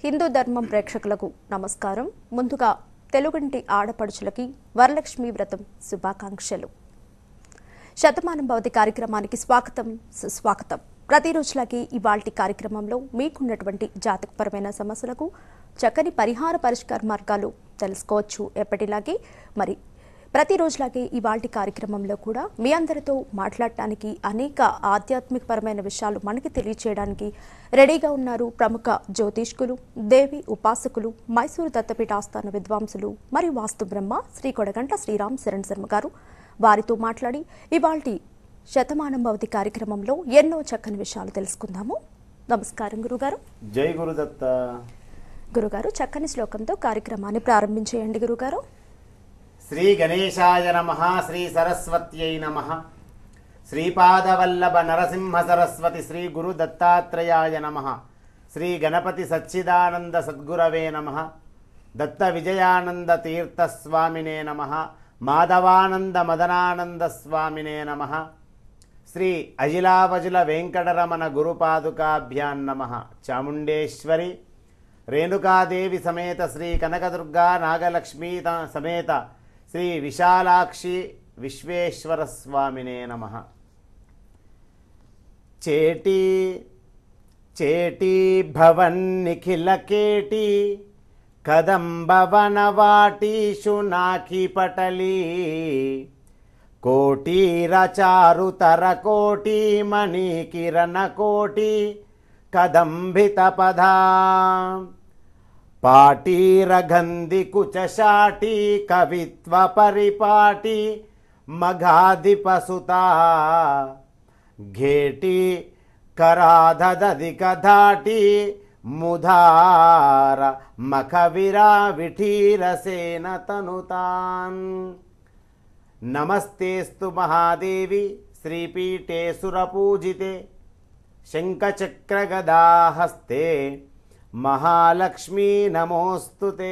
హిందూ ధర్మం ప్రేక్షకులకు నమస్కారం ముందుగా తెలుగుంటి ఆడపడుచులకి వరలక్ష్మి వ్రతం శుభాకాంక్షలు శతమానం భవతి కార్యక్రమానికి స్వాగతం సుస్వాగతం ప్రతిరోజులాగే ఇవాల్టి కార్యక్రమంలో మీకున్నటువంటి జాతకపరమైన సమస్యలకు చక్కని పరిహార పరిష్కార మార్గాలు తెలుసుకోవచ్చు ఎప్పటిలాగే మరి ప్రతిరోజులాగే ఇవాల్టి కార్యక్రమంలో కూడా మీ అందరితో మాట్లాడటానికి అనేక ఆధ్యాత్మికపరమైన విషయాలు మనకి తెలియచేయడానికి రెడీగా ఉన్నారు ప్రముఖ జ్యోతిష్కులు దేవి ఉపాసకులు మైసూరు దత్తపీఠ ఆస్థాన విద్వాంసులు మరియు వాస్తు బ్రహ్మ శ్రీ కొడగంట శ్రీరామ్ శరణ్ శర్మ గారు వారితో మాట్లాడి ఇవాల్టి శతమానం భవతి కార్యక్రమంలో ఎన్నో చక్కని విషయాలు తెలుసుకుందాము నమస్కారం గురుగారు జై గురుదత్త గురుగారు చక్కని శ్లోకంతో కార్యక్రమాన్ని ప్రారంభించేయండి గురుగారు శ్రీ గణేశాయ నమ శ్రీ సరస్వత్యై నమ శ్రీపాదవల్లభ నరసింహ సరస్వతి శ్రీ గురు దత్తాత్రేయాయ నమ శ్రీ గణపతి సచ్చిదానంద సద్గురవే నమ దత్త విజయానంద తీర్థ స్వామినే నమ మాధవానంద మదనానంద స్వామినే నమ శ్రీ అజిలావజుల వెంకటరమణ గురుపాదుకాభ్యాం నమ చాముండేశ్వరి రేణుకాదేవి సమేత శ్రీ కనకదుర్గా నాగలక్ష్మీ త- సమేత శ్రీ విశాలాక్షి విశ్వేశ్వర స్వామినే నమ చేటి చేటి భవన్ నిఖిల కేటి కదంబవనవాటీషు నాకి పటలి కోటీరచారు తర కోటి మణి కిరణ కోటి కదంభిత పదా పాటీరగంధి కుచశాటి కవిత్వ పరిపాటి మఘాధిపసుత ఘేటి కరాధదధిక ధాటి ముధార మఖవిరా విఠీరసేన తనుతాన్ నమస్తేస్తు మహాదేవి శ్రీపీఠే సురపూజితే శంఖచక్రగదాహస్తే మహాలక్ష్మీ నమోస్తుతే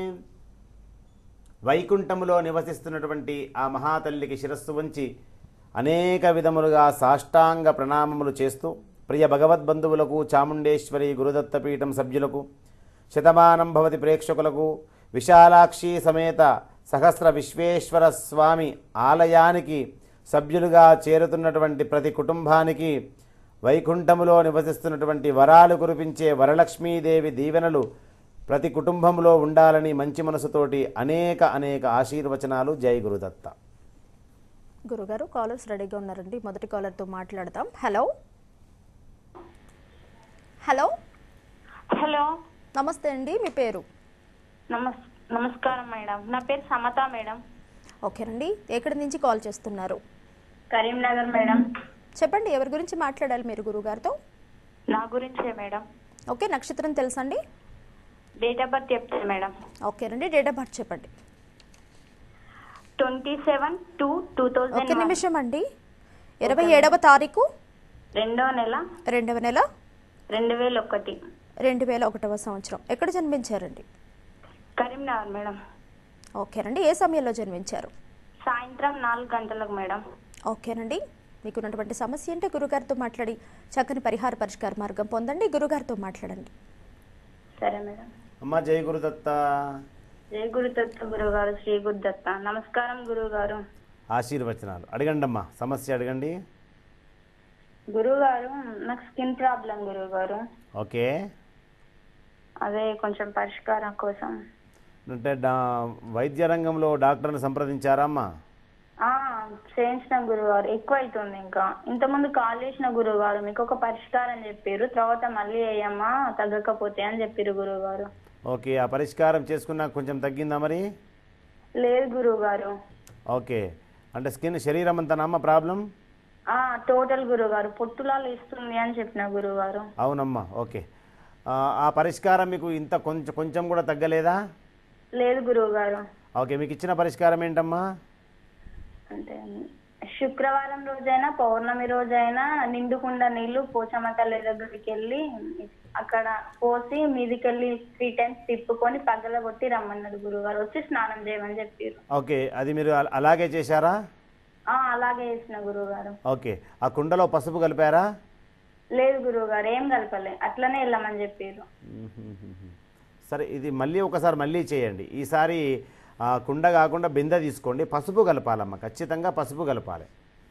వైకుంఠములో నివసిస్తున్నటువంటి ఆ మహాతల్లికి శిరస్సు వంచి అనేక విధములుగా సాష్టాంగ ప్రణామములు చేస్తూ ప్రియ భగవద్బంధువులకు చాముండేశ్వరి గురుదత్తపీఠం సభ్యులకు శతమానం భవతి ప్రేక్షకులకు విశాలాక్షి సమేత సహస్ర విశ్వేశ్వర స్వామి ఆలయానికి సభ్యులుగా చేరుతున్నటువంటి ప్రతి కుటుంబానికి వైకుంఠములో నివసిస్తున్నటువంటి వరాలు కురిపించే వరలక్ష్మీదేవి దీవెనలు ప్రతి కుటుంబంలో ఉండాలని మంచి మనసుతోటి అనేక అనేక ఆశీర్వచనాలు జై గురుదత్త గురుగారు కాలర్స్ రెడీగా ఉన్నారండి మొదటి కాలర్తో మాట్లాడదాం హలో హలో హలో నమస్తే అండి మీ పేరు నమస్ నమస్కారం మేడం నా పేరు సమత మేడం ఓకేనండి ఎక్కడి నుంచి కాల్ చేస్తున్నారు కరీంనగర్ మేడం చెప్పండి ఎవరి గురించి మాట్లాడాలి మీరు గురుగారితో నా గురించే మేడం ఓకే నక్షత్రం తెలుసండి డేట్ ఆఫ్ బర్త్ చెప్తే మేడం ఓకేనండి డేట్ ఆఫ్ బర్త్ చెప్పండి ట్వంటీ సెవెన్ టూ టూ ఒక థౌజండ్ నిమిషం అండి ఇరవై ఏడవ తారీఖు రెండో నెల రెండవ నెల రెండు వేల ఒకటి రెండు వేల ఒకటవ సంవత్సరం ఎక్కడ జన్మించారండి కరీంనగర్ మేడం ఓకేనండి ఏ సమయంలో జన్మించారు సాయంత్రం నాలుగు గంటలకు మేడం ఓకేనండి మీకున్నటువంటి సమస్య అంటే గురుగారితో మాట్లాడి చక్కని పరిహార పరిష్కార మార్గం పొందండి గురుగారితో మాట్లాడండి సరే మేడం అమ్మ జై గురుదత్త జై గురుదత్త గురుగారు శ్రీ గురుదత్త నమస్కారం గురుగారు ఆశీర్వచనాలు అడగండి అమ్మా సమస్య అడగండి గురుగారు నాకు స్కిన్ ప్రాబ్లం గురుగారు ఓకే అదే కొంచెం పరిష్కారం కోసం అంటే డా వైద్య రంగంలో డాక్టర్ని సంప్రదించారా అమ్మా ఆ చేయించిన గురుగారు ఎక్కువ అవుతుంది ఇంకా ఇంతకుముందు కాల్ చేసిన గురుగారు మీకు ఒక పరిష్కారం చెప్పారు తర్వాత మళ్ళీ వేయమ్మా తగ్గకపోతే అని చెప్పారు గురుగారు ఓకే ఆ పరిష్కారం చేసుకున్నాక కొంచెం తగ్గిందా మరి లేదు గురుగారు ఓకే అంటే స్కిన్ శరీరం అంతా అమ్మ ప్రాబ్లం ఆ టోటల్ గురుగారు పొట్టులాలు ఇస్తుంది అని చెప్పిన గురుగారు అవునమ్మా ఓకే ఆ, ఆ పరిష్కారం మీకు ఇంత కొంచెం కొంచెం కూడా తగ్గలేదా లేదు గురుగారు ఓకే మీకు ఇచ్చిన పరిష్కారం ఏంటమ్మా అంటే శుక్రవారం రోజైనా పౌర్ణమి రోజైనా నిండుకుండా నీళ్లు పోచమ్మ తల్లి దగ్గరికి వెళ్ళి అక్కడ పోసి మీదికెళ్ళి త్రీ టైమ్స్ తిప్పుకొని పగలగొట్టి రమ్మన్నారు గురుగారు వచ్చి స్నానం చేయమని చెప్పారు ఓకే అది మీరు అల- అలాగే చేశారా ఆ అలాగే చేసిన గురువుగారు ఓకే ఆ కుండలో పసుపు కలిపారా లేదు గురువుగారు ఏం కలపలే అట్లనే వెళ్ళమని చెప్పారు మ్మ్. సరే ఇది మళ్ళీ ఒకసారి మళ్ళీ చేయండి ఈసారి ఆ, కుండ కాకుండా బిందె తీసుకోండి పసుపు కలపాలమ్మ ఖచ్చితంగా పసుపు కలపాలి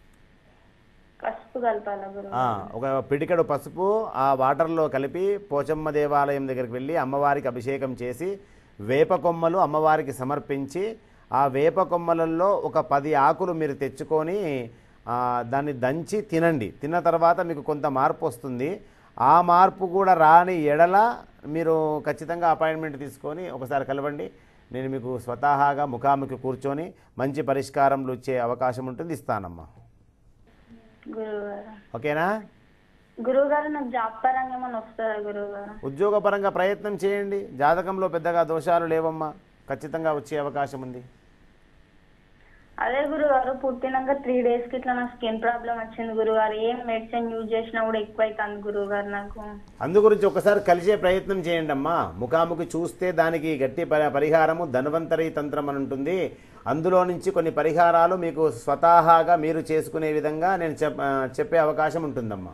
పసుపు కలపాలా గురువు ఆ, ఒక పిడికెడు పసుపు ఆ వాటర్లో కలిపి పోచమ్మ దేవాలయం దగ్గరికి వెళ్ళి అమ్మవారికి అభిషేకం చేసి వేప కొమ్మలు అమ్మవారికి సమర్పించి ఆ వేప కొమ్మలలో ఒక పది ఆకులు మీరు తెచ్చుకొని ఆ, దాన్ని దంచి తినండి తిన్న తర్వాత మీకు కొంత మార్పు వస్తుంది ఆ మార్పు కూడా రాని ఎడల మీరు ఖచ్చితంగా అపాయింట్మెంట్ తీసుకొని ఒకసారి కలవండి నేను మీకు స్వతహాగా ముఖాముఖి కూర్చొని మంచి పరిష్కారంలు ఇచ్చే అవకాశం ఉంటుంది ఇస్తానమ్మా గురువు గారు ఓకేనా గురువు గారు నాకు జాబ్ పరంగా ఏమైనా వస్తుందా గురువు గారు ఉద్యోగపరంగా ప్రయత్నం చేయండి జాతకంలో పెద్దగా దోషాలు లేవమ్మా ఖచ్చితంగా వచ్చే అవకాశం ఉంది అదే గురుగారు పుట్టినాక త్రీ డేస్ కి ఇట్లా నాకు స్కిన్ ప్రాబ్లం వచ్చింది గురుగారు ఏం మెడిసిన్ యూజ్ చేసినా కూడా ఎక్కువ అవుతుంది గురుగారు నాకు అందు గురించి ఒకసారి కలిసే ప్రయత్నం చేయండి అమ్మా ముఖాముఖి చూస్తే దానికి గట్టి పరి- పరిహారము ధన్వంతరి తంత్రం అని ఉంటుంది అందులో నుంచి కొన్ని పరిహారాలు మీకు స్వతహాగా మీరు చేసుకునే విధంగా నేను చెప్ ఆ, చెప్పే అవకాశం ఉంటుందమ్మా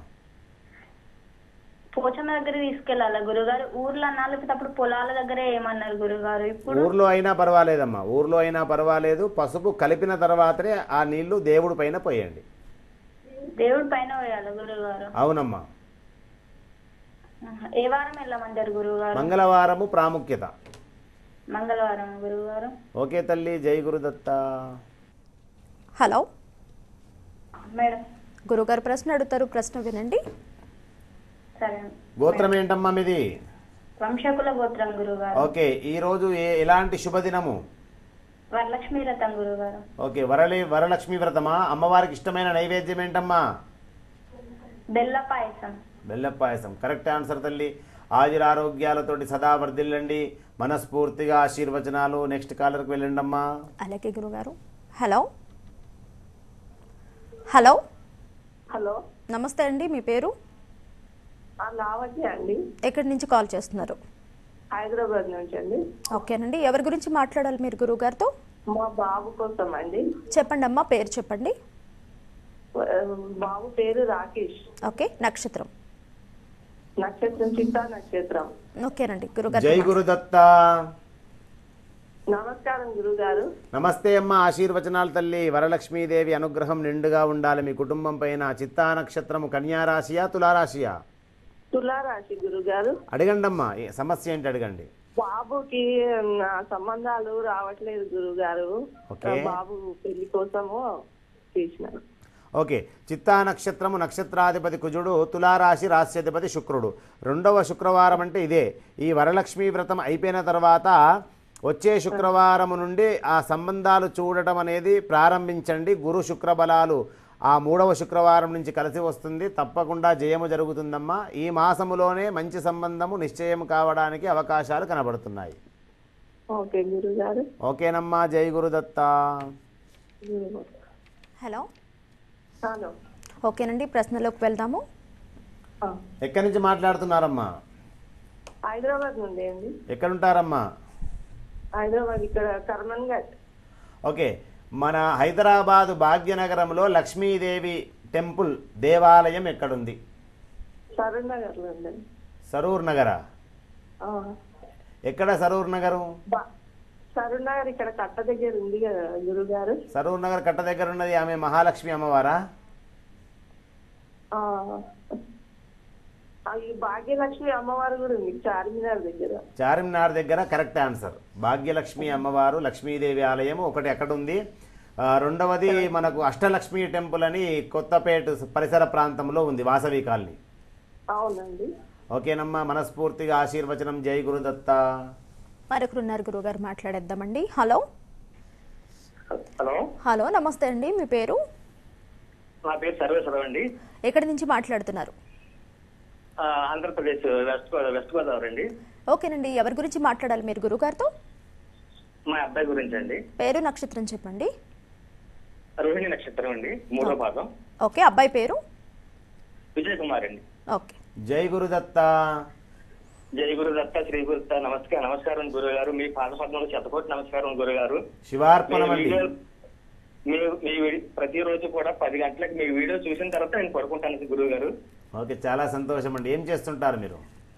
పోచమ్మ దగ్గర తీసుకెళ్ళాలా గురుగారు ఊర్లో అన్నా లేకపోతే అప్పుడు పొలాల దగ్గరే ఏమన్నారు గురుగారు ఇప్పుడు ఊర్లో అయినా పర్వాలేదమ్మా ఊర్లో అయినా పర్వాలేదు పసుపు కలిపిన తర్వాతనే ఆ నీళ్లు దేవుడి పైన పోయండి దేవుడి పైన పోయాలి గురుగారు అవునమ్మా ఆహా. ఏ వారం వెళ్ళమంటారు గురుగారు మంగళవారము ప్రాముఖ్యత మంగళవారం గురుగారు ఓకే తల్లి జై గురుదత్త హలో మేడం గురుగారు ప్రశ్న అడుగుతారు ప్రశ్న వినండి సరే గోత్రం ఏంటమ్మా మీది వంశకుల గోత్రం గురుగారు ఓకే ఈ రోజు ఏ ఎలాంటి శుభదినము వరలక్ష్మి రథం గురుగారు ఓకే వరలి వరలక్ష్మి వ్రతమా అమ్మవారికి ఇష్టమైన నైవేద్యం ఏంటమ్మా బెల్ల పాయసం బెల్ల పాయసం కరెక్ట్ ఆన్సర్ తల్లి ఆయురారోగ్యాలతోటి సదా వర్ధిల్లండి మనస్ఫూర్తిగా ఆశీర్వచనాలు నెక్స్ట్ కాలర్కి వెళ్ళండి అమ్మా అలాగే గురుగారు హలో హలో హలో నమస్తే అండి మీ పేరు ఆ, లావణ్య అండి ఎక్కడి నుంచి కాల్ చేస్తున్నారు హైదరాబాద్ నుంచి అండి ఓకేనండి ఎవరి గురించి మాట్లాడాలి మీరు గురువుగారితో మా బాబు కోసం అండి చెప్పండి అమ్మా పేరు చెప్పండి ఆ, బాబు పేరు రాకేష్ ఓకే నక్షత్రం నక్షత్రం చిత్తా నక్షత్రం ఓకేనండి గురుగారు జై గురుదత్త నమస్కారం గురుగారు నమస్తే అమ్మ ఆశీర్వచనాలు తల్లి వరలక్ష్మీదేవి అనుగ్రహం నిండుగా ఉండాలి మీ కుటుంబం పైన చిత్తా నక్షత్రము కన్యారాశియా తులారాశియా తులారాశి గురుగారు అడగండమ్మా ఏ సమస్య ఏంటి అడగండి బాబుకి నా సంబంధాలు రావట్లేదు గురుగారు ఓకే. బాబు పెళ్లి కోసము చేసినారు ఓకే చిత్తా నక్షత్రము నక్షత్రాధిపతి కుజుడు తులారాశి రాశ్యాధిపతి శుక్రుడు రెండవ శుక్రవారం అంటే ఇదే ఈ వరలక్ష్మీ వ్రతం అయిపోయిన తర్వాత వచ్చే శుక్రవారం నుండి ఆ సంబంధాలు చూడటం అనేది ప్రారంభించండి గురు శుక్ర బలాలు ఆ మూడవ శుక్రవారం నుంచి కలిసి వస్తుంది తప్పకుండా జయము జరుగుతుందమ్మా ఈ మాసములోనే మంచి సంబంధము నిశ్చయం కావడానికి అవకాశాలు కనబడుతున్నాయి ఓకే గురుగారు ఓకేనమ్మా జై గురుదత్త గురు- హలో హలో ఓకేనండి ప్రశ్నలోకి వెళ్దాము ఆ, ఎక్కడి నుంచి మాట్లాడుతున్నారమ్మా హైదరాబాద్ నుండి అండి ఎక్కడుంటారమ్మా హైదరాబాద్ ఇక్కడ కర్మన్ ఘాట్ ఓకే మన హైదరాబాద్ భాగ్యనగరంలో లక్ష్మీదేవి టెంపుల్ దేవాలయం ఎక్కడుంది సరూర్ నగర్ లో ఉందండి సరూర్ నగర ఆ. ఎక్కడ సరూర్ నగరం బా- సరూర్ నగర్ ఇక్కడ కట్ట దగ్గర ఉంది కదా గురుగారు సరూర్ నగర్ కట్ట దగ్గర ఉన్నది ఆమె మహాలక్ష్మి అమ్మవారా ఆ. ఆ, ఈ భాగ్యలక్ష్మి అమ్మవారు కూడా ఉంది చార్మినార్ దగ్గర చార్మినార్ దగ్గర కరెక్ట్ ఆన్సర్ భాగ్యలక్ష్మి అమ్మవారు లక్ష్మీదేవి ఆలయం ఒకటి ఎక్కడ ఉంది ఆ, రెండవది మనకు అష్టలక్ష్మి టెంపుల్ అని కొత్తపేట పరిసర ప్రాంతంలో ఉంది వాసవి కాలనీ అవునండి ఓకేనమ్మా మనస్ఫూర్తిగా ఆశీర్వచనం జై గురుదత్త మరొకరున్నారు గురువుగారు మాట్లాడేద్దామండి హలో హలో హలో నమస్తే అండి మీ పేరు నా పేరు సర్వేశ్వరరావు అండి ఎక్కడి నుంచి మాట్లాడుతున్నారు ఆ, ఆంధ్రప్రదేశ్ వెస్ట్ గోదా వెస్ట్ గోదావరి అండి ఓకేనండి ఎవరి గురించి మాట్లాడాలి మీరు గురువుగారితో మా అబ్బాయి గురించి అండి పేరు నక్షత్రం చెప్పండి రోహిణి నక్షత్రం అండి మూడో భాగం ఓకే అబ్బాయి పేరు విజయ్ కుమార్ అండి ఓకే జై గురుదత్త జై గురు దత్త శ్రీ గురు దత్త నమస్కారం నమస్కారం గురుగారు మీ పాదపద్మంలో శతకోటి నమస్కారం గురుగారు మీ శివార్పణమండి వీడియో మీ మీ వీడి- ప్రతిరోజు కూడా పది గంటలకు మీ వీడియో చూసిన తర్వాత నేను పడుకుంటాను గురువు గారు ఓకే చాలా సంతోషం అండి ఏం చేస్తుంటారు మీరు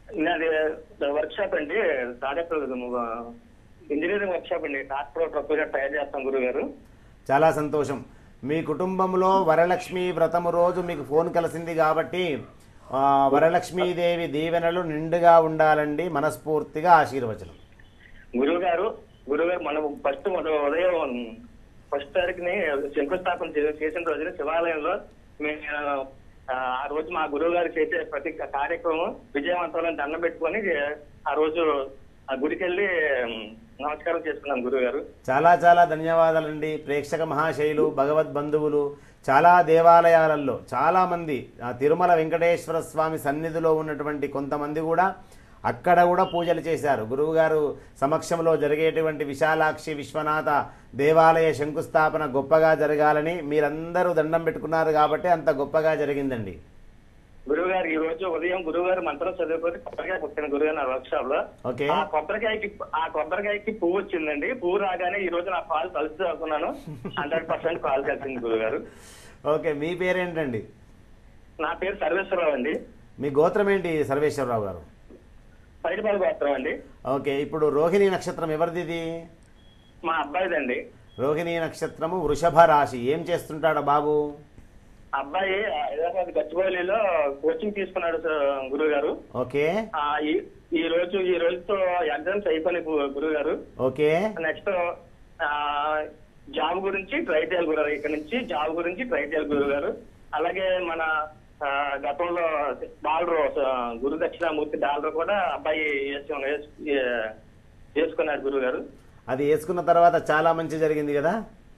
నాది వర్క్ షాప్ అండి తాడేపల్లి ఇంజనీరింగ్ వర్క్ షాప్ అండి ట్రాక్టర్ ప్రపోజల్ తయారు చేస్తాం గురువు గారు చాలా సంతోషం మీ కుటుంబంలో వరలక్ష్మి వ్రతము రోజు మీకు ఫోన్ కలిసింది కాబట్టి ఆ, వరలక్ష్మీదేవి దీవెనలు నిండుగా ఉండాలండి మనస్ఫూర్తిగా ఆశీర్వచనం గురువు గారు గురువు గారు మనం ఫస్ట్ ఉదయం ఫస్ట్ తారీఖుని శంకుస్థాపన చే- చేసిన రోజున శివాలయంలో మేము ఆ, ఆ రోజు మా గురువు గారు చేసే ప్రతి కార్యక్రమం విజయవంతమైన దండం పెట్టుకొని ఆ రోజు ఆ గుడికి వెళ్ళి నమస్కారం చేసుకున్నాం గురువు గారు చాలా చాలా ధన్యవాదాలండి ప్రేక్షక మహాశైలు భగవద్ బంధువులు చాలా దేవాలయాలలో చాలామంది ఆ తిరుమల వెంకటేశ్వర స్వామి సన్నిధిలో ఉన్నటువంటి కొంతమంది కూడా అక్కడ కూడా పూజలు చేశారు గురువుగారు సమక్షంలో జరిగేటువంటి విశాలాక్షి విశ్వనాథ దేవాలయ శంకుస్థాపన గొప్పగా జరగాలని మీరందరూ దండం పెట్టుకున్నారు కాబట్టి అంత గొప్పగా జరిగిందండి గురువు గారు ఈ రోజు ఉదయం గురువు గారు మంత్రం చదువుకొని కొబ్బరికాయ పుట్టిన గురువు గారు నా వర్క్ షాప్ లో ఓకే. ఆ కొబ్బరికాయకి ఆ కొబ్బరికాయకి పువ్వు వచ్చిందండి పువ్వు రాగానే ఈ రోజు నా కాల్ కలిసి చదువుకున్నాను హండ్రెడ్ పర్సెంట్ కాల్ కలిసింది గురువు గారు ఓకే మీ పేరేంటండి నా పేరు సర్వేశ్వరరావు అండి మీ గోత్రం ఏంటి సర్వేశ్వరరావు గారు బయటపల్లి గోత్రం అండి ఓకే ఇప్పుడు రోహిణి నక్షత్రం ఎవరిది మా అబ్బాయిదండి రోహిణి నక్షత్రము వృషభ రాశి ఏం చేస్తుంటాడు బాబు అబ్బాయి హైదరాబాద్ గచ్చిబౌలిలో కోచింగ్ తీసుకున్నాడు గురువు గారు ఓకే ఆ, ఈ- ఈ రోజు ఈ రోజుతో ఎగ్జామ్స్ అయిపోయినాయి గురువు గారు ఓకే నెక్స్ట్ జాబ్ గురించి ట్రై చేయాలి గురుగారు ఇక్కడ నుంచి జాబ్ గురించి ట్రై చేయాలి గురువు గారు అలాగే మన ఆ, గతంలో డాలర్ గురు దక్షిణామూర్తి డాలర్ కూడా అబ్బాయి వేసు- వేసు- ఏ- చేసుకున్నాడు గురువు గారు అది వేసుకున్న తర్వాత చాలా మంచి జరిగింది కదా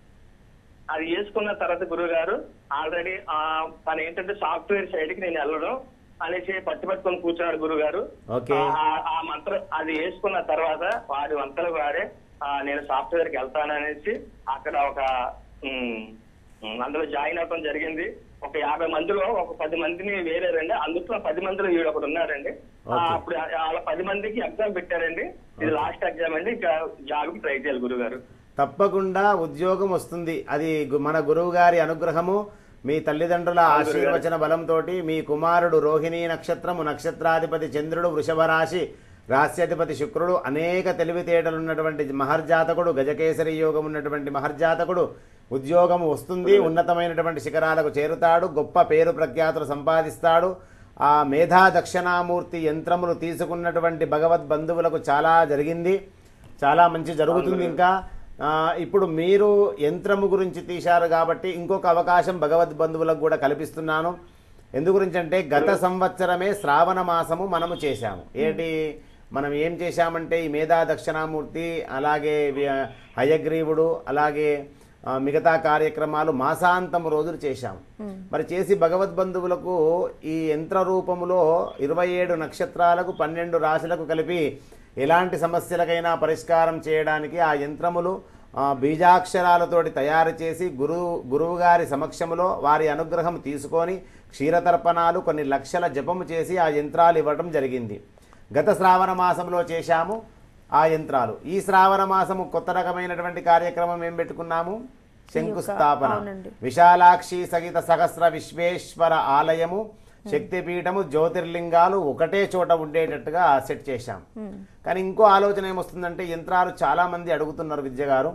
అది వేసుకున్న తర్వాత గురువు గారు ఆల్రెడీ తను ఏంటంటే సాఫ్ట్వేర్ సైడ్ కి నేను వెళ్ళడం అనేసి పట్టు పట్టుకొని కూర్చున్నాడు గురువు గారు ఓకే. ఆ మంత్రం అది వేసుకున్న తర్వాత వాడి వంతలు వాడే ఆ, నేను సాఫ్ట్వేర్ కి వెళ్తాను అనేసి అక్కడ ఒక ఉమ్, ఉమ్, అందులో జాయిన్ అవ్వడం జరిగింది ఒక యాభై మందిలో ఒక పది మందిని వేరే రండి అందులో పది మందిలో వీడు ఒకడు ఉన్నారండి ఆ, ఓకే. అప్పుడు వాళ్ళ పది మందికి ఎగ్జామ్ పెట్టారండి ఇది లాస్ట్ ఎగ్జామ్ అండి ఇక జాబ్ కి ట్రై చేయాలి గురువు గారు తప్పకుండా ఉద్యోగం వస్తుంది అది గు- మన గురువు గారి అనుగ్రహము మీ తల్లిదండ్రుల ఆశీర్వచన బలంతో మీ కుమారుడు రోహిణీ నక్షత్రము నక్షత్రాధిపతి చంద్రుడు వృషభ రాశి రాశ్యాధిపతి శుక్రుడు అనేక తెలివితేటలు ఉన్నటువంటి మహర్జాతకుడు గజకేసరి యోగం ఉన్నటువంటి మహర్జాతకుడు ఉద్యోగం వస్తుంది ఉన్నతమైనటువంటి శిఖరాలకు చేరుతాడు గొప్ప పేరు ప్రఖ్యాతులు సంపాదిస్తాడు ఆ మేధా దక్షిణామూర్తి యంత్రములు తీసుకున్నటువంటి భగవద్ బంధువులకు చాలా జరిగింది చాలా మంచి జరుగుతుంది ఇంకా ఆ, ఇప్పుడు మీరు యంత్రము గురించి తీశారు కాబట్టి ఇంకొక అవకాశం భగవద్ బంధువులకు కూడా కల్పిస్తున్నాను ఎందు గురించి అంటే గత సంవత్సరమే శ్రావణ మాసము మనము చేశాము ఏంటి మనం ఏం చేశామంటే ఈ మేధా దక్షిణామూర్తి అలాగే వి- హయగ్రీవుడు అలాగే ఆ, మిగతా కార్యక్రమాలు మాసాంతం రోజులు చేశాము మరి చేసి భగవద్ బంధువులకు ఈ యంత్ర రూపములో ఇరవై ఏడు నక్షత్రాలకు పన్నెండు రాశులకు కలిపి ఎలాంటి సమస్యలకైనా పరిష్కారం చేయడానికి ఆ యంత్రములు ఆ, బీజాక్షరాలతోటి తయారు చేసి గురువు గురువు గారి సమక్షములో వారి అనుగ్రహం తీసుకొని క్షీరతర్పణాలు కొన్ని లక్షల జపము చేసి ఆ యంత్రాలు ఇవ్వడం జరిగింది గత శ్రావణ మాసంలో చేశాము ఆ యంత్రాలు ఈ శ్రావణ మాసము కొత్త రకమైనటువంటి కార్యక్రమం ఏం పెట్టుకున్నాము శంకుస్థాపన అవునండి. విశాలాక్షి సహిత సహస్ర విశ్వేశ్వర ఆలయము శక్తిపీఠము జ్యోతిర్లింగాలు ఒకటే చోట ఉండేటట్టుగా సెట్ చేశాం కానీ ఇంకో ఆలోచన ఏమొస్తుందంటే యంత్రాలు చాలా మంది అడుగుతున్నారు విద్య గారు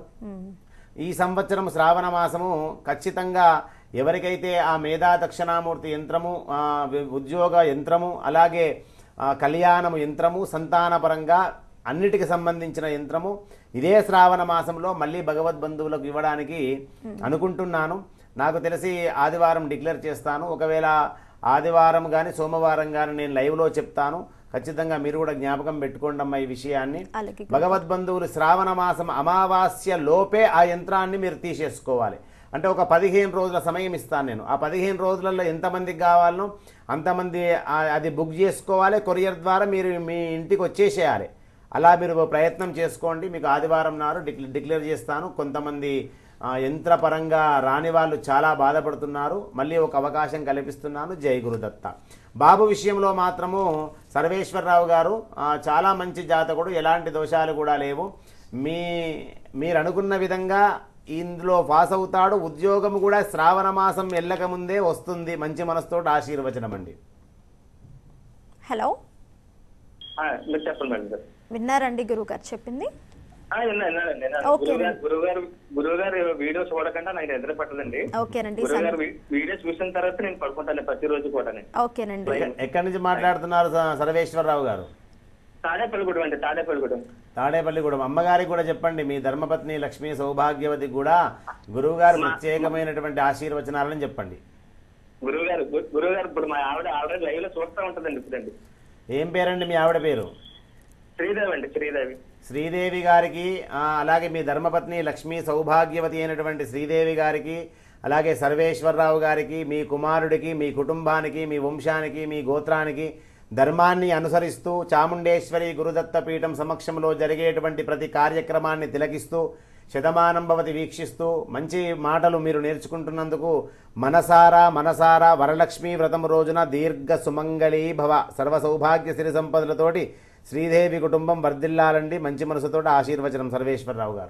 ఈ సంవత్సరం శ్రావణ మాసము ఖచ్చితంగా ఎవరికైతే ఆ మేధా దక్షిణామూర్తి యంత్రము ఆ, వి- ఉద్యోగ యంత్రము అలాగే ఆ, కళ్యాణము యంత్రము సంతానపరంగా అన్నిటికి సంబంధించిన యంత్రము ఇదే శ్రావణ మాసంలో మళ్ళీ భగవద్ బంధువులకు ఇవ్వడానికి అనుకుంటున్నాను నాకు తెలిసి ఆదివారం డిక్లేర్ చేస్తాను ఒకవేళ ఆదివారం కానీ సోమవారం కానీ నేను లైవ్లో చెప్తాను ఖచ్చితంగా మీరు కూడా జ్ఞాపకం పెట్టుకోండి అమ్మా ఈ విషయాన్ని అలాగే భగవద్ బంధువులు శ్రావణ మాసం అమావాస్య లోపే ఆ యంత్రాన్ని మీరు తీసేసుకోవాలి అంటే ఒక పదిహేను రోజుల సమయం ఇస్తాను నేను ఆ పదిహేను రోజులలో ఎంతమందికి కావాలనో అంతమంది ఆ- అది బుక్ చేసుకోవాలి కొరియర్ ద్వారా మీరు మీ ఇంటికి వచ్చేసేయాలి అలా మీరు ప్రయత్నం చేసుకోండి మీకు ఆదివారం నాడు డిక్ల- డిక్లేర్ చేస్తాను కొంతమంది ఆ, యంత్రపరంగా రాని వాళ్ళు చాలా బాధపడుతున్నారు మళ్ళీ ఒక అవకాశం కల్పిస్తున్నాను జై గురుదత్త బాబు విషయంలో మాత్రము సర్వేశ్వరరావు గారు ఆ, చాలా మంచి జాతకుడు ఎలాంటి దోషాలు కూడా లేవు మీ మీరు అనుకున్న విధంగా ఇందులో పాస్ అవుతాడు ఉద్యోగం కూడా శ్రావణ మాసం వెళ్ళక ముందే వస్తుంది మంచి మనసుతో ఆశీర్వచనం అండి హలో ఆ, మీరు చెప్పండి మేడం గారు విన్నారండి గురువు గారు చెప్పింది ఆ, విన్నా విన్నానండి విన్నాను. ఓకే. గురువుగారు గురువుగారు గురువుగారు వీడియో చూడకుండా నాకు నిద్ర పట్టదండి ఓకేనండి గురువుగారు వీ- వీడియో చూసిన తర్వాత నేను పడుకుంటాను ప్రతిరోజు కూడా ఓకేనండి ఎక్క- ఎక్కడి నుంచి మాట్లాడుతున్నారు స- సర్వేశ్వరరావు గారు తాడేపల్లిగూడెం అండి తాడేపల్లిగూడెం తాడేపల్లిగూడెం అమ్మగారికి కూడా చెప్పండి మీ ధర్మపత్ని లక్ష్మీ సౌభాగ్యవతి కూడా గురువుగారు ప్రత్యేకమైనటువంటి ఆశీర్వచనాలని చెప్పండి గురువుగారు గు- గురువుగారు ఇప్పుడు మా ఆవిడ ఆల్రెడీ లైవ్ లో చూస్తూ ఉంటుందండి ఇప్పుడండి ఏం పేరండి మీ ఆవిడ పేరు శ్రీదేవి అండి శ్రీదేవి శ్రీదేవి గారికి ఆ, అలాగే మీ ధర్మపత్ని లక్ష్మీ సౌభాగ్యవతి అయినటువంటి శ్రీదేవి గారికి అలాగే సర్వేశ్వరరావు గారికి మీ కుమారుడికి మీ కుటుంబానికి మీ వంశానికి మీ గోత్రానికి ధర్మాన్ని అనుసరిస్తూ చాముండేశ్వరి గురుదత్త పీఠం సమక్షంలో జరిగేటువంటి ప్రతి కార్యక్రమాన్ని తిలకిస్తూ శతమానం భవతి వీక్షిస్తూ మంచి మాటలు మీరు నేర్చుకుంటున్నందుకు మనసారా మనసారా వరలక్ష్మీ వ్రతం రోజున దీర్ఘ సుమంగళీ భవ సర్వ సౌభాగ్య సిరి సంపదలతోటి శ్రీదేవి కుటుంబం వర్ధిల్లాలండి మంచి మనసుతోటి ఆశీర్వచనం సర్వేశ్వరరావు గారు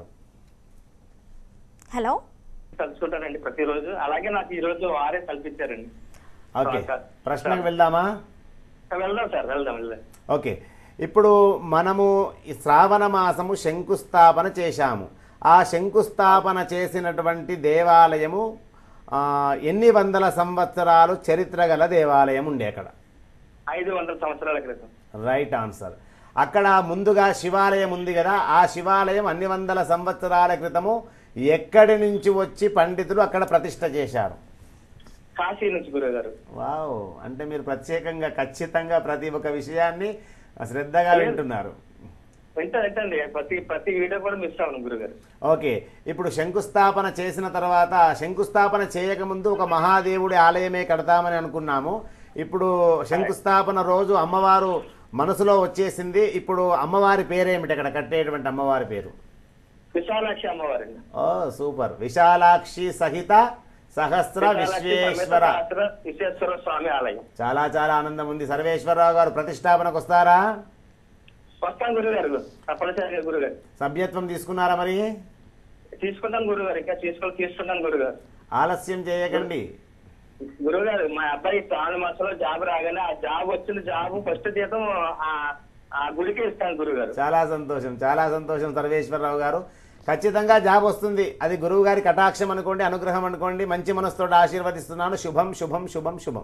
హలో కలుసుకుంటానండి ప్రతిరోజు అలాగే నాకు ఈ రోజు వారే కల్పించారండి ఓకే సార్. ప్రశ్నకు వెళ్దామా వెళ్దాం సార్ వెళ్దాం వెళ్దాం ఓకే ఇప్పుడు మనము ఈ శ్రావణ మాసము శంకుస్థాపన చేశాము ఆ శంకుస్థాపన చేసినటువంటి దేవాలయము ఆ, ఎన్ని వందల సంవత్సరాలు చరిత్ర గల దేవాలయం ఉండే అక్కడ ఐదు వందల సంవత్సరాల క్రితం రైట్ ఆన్సర్ అక్కడ ముందుగా శివాలయం ఉంది కదా ఆ శివాలయం అన్ని వందల సంవత్సరాల క్రితము ఎక్కడి నుంచి వచ్చి పండితులు అక్కడ ప్రతిష్ట చేశారు కాశీ నుంచి గురువుగారు వావ్ అంటే మీరు ప్రత్యేకంగా ఖచ్చితంగా ప్రతి ఒక్క విషయాన్ని శ్రద్ధగా వింటున్నారు వింటా వింటండి ప్రతి ప్రతి వీడియో కూడా మిస్ అవ్వను గురుగారు ఓకే ఇప్పుడు శంకుస్థాపన చేసిన తర్వాత శంకుస్థాపన చేయకముందు ఒక మహాదేవుడి ఆలయమే కడతామని అనుకున్నాము ఇప్పుడు శంకుస్థాపన రోజు అమ్మవారు మనసులో వచ్చేసింది ఇప్పుడు అమ్మవారి పేరేమిటి అక్కడ కట్టేటువంటి అమ్మవారి పేరు విశాలాక్షి అమ్మవారండి ఓ సూపర్ విశాలాక్షి సహిత సహస్ర విశాలాక్షి విశ్వేశ్వర సమేత శాస్త్ర విశ్వేశ్వర స్వామి ఆలయం చాలా చాలా ఆనందం ఉంది సర్వేశ్వరరావు గారు ప్రతిష్టాపనకు వస్తారా వస్తాను గురుగారు తప్పనిసరిగా గురుగారు సభ్యత్వం తీసుకున్నారా మరి తీసుకుంటాను గురుగారు ఇంకా తీసుకొని తీసుకుంటాను గురుగారు ఆలస్యం చేయకండి గురుగారు మా అబ్బాయి శ్రావణ మాసంలో జాబ్ రాగానే ఆ జాబ్ వచ్చిన జాబ్ ఫస్ట్ జీతం ఆ- ఆ గుడికి ఇస్తాను గురుగారు చాలా సంతోషం చాలా సంతోషం సర్వేశ్వరరావు గారు ఖచ్చితంగా జాబ్ వస్తుంది అది గురువు గారి కటాక్షం అనుకోండి అనుగ్రహం అనుకోండి మంచి మనసుతో ఆశీర్వదిస్తున్నాను శుభం శుభం శుభం శుభం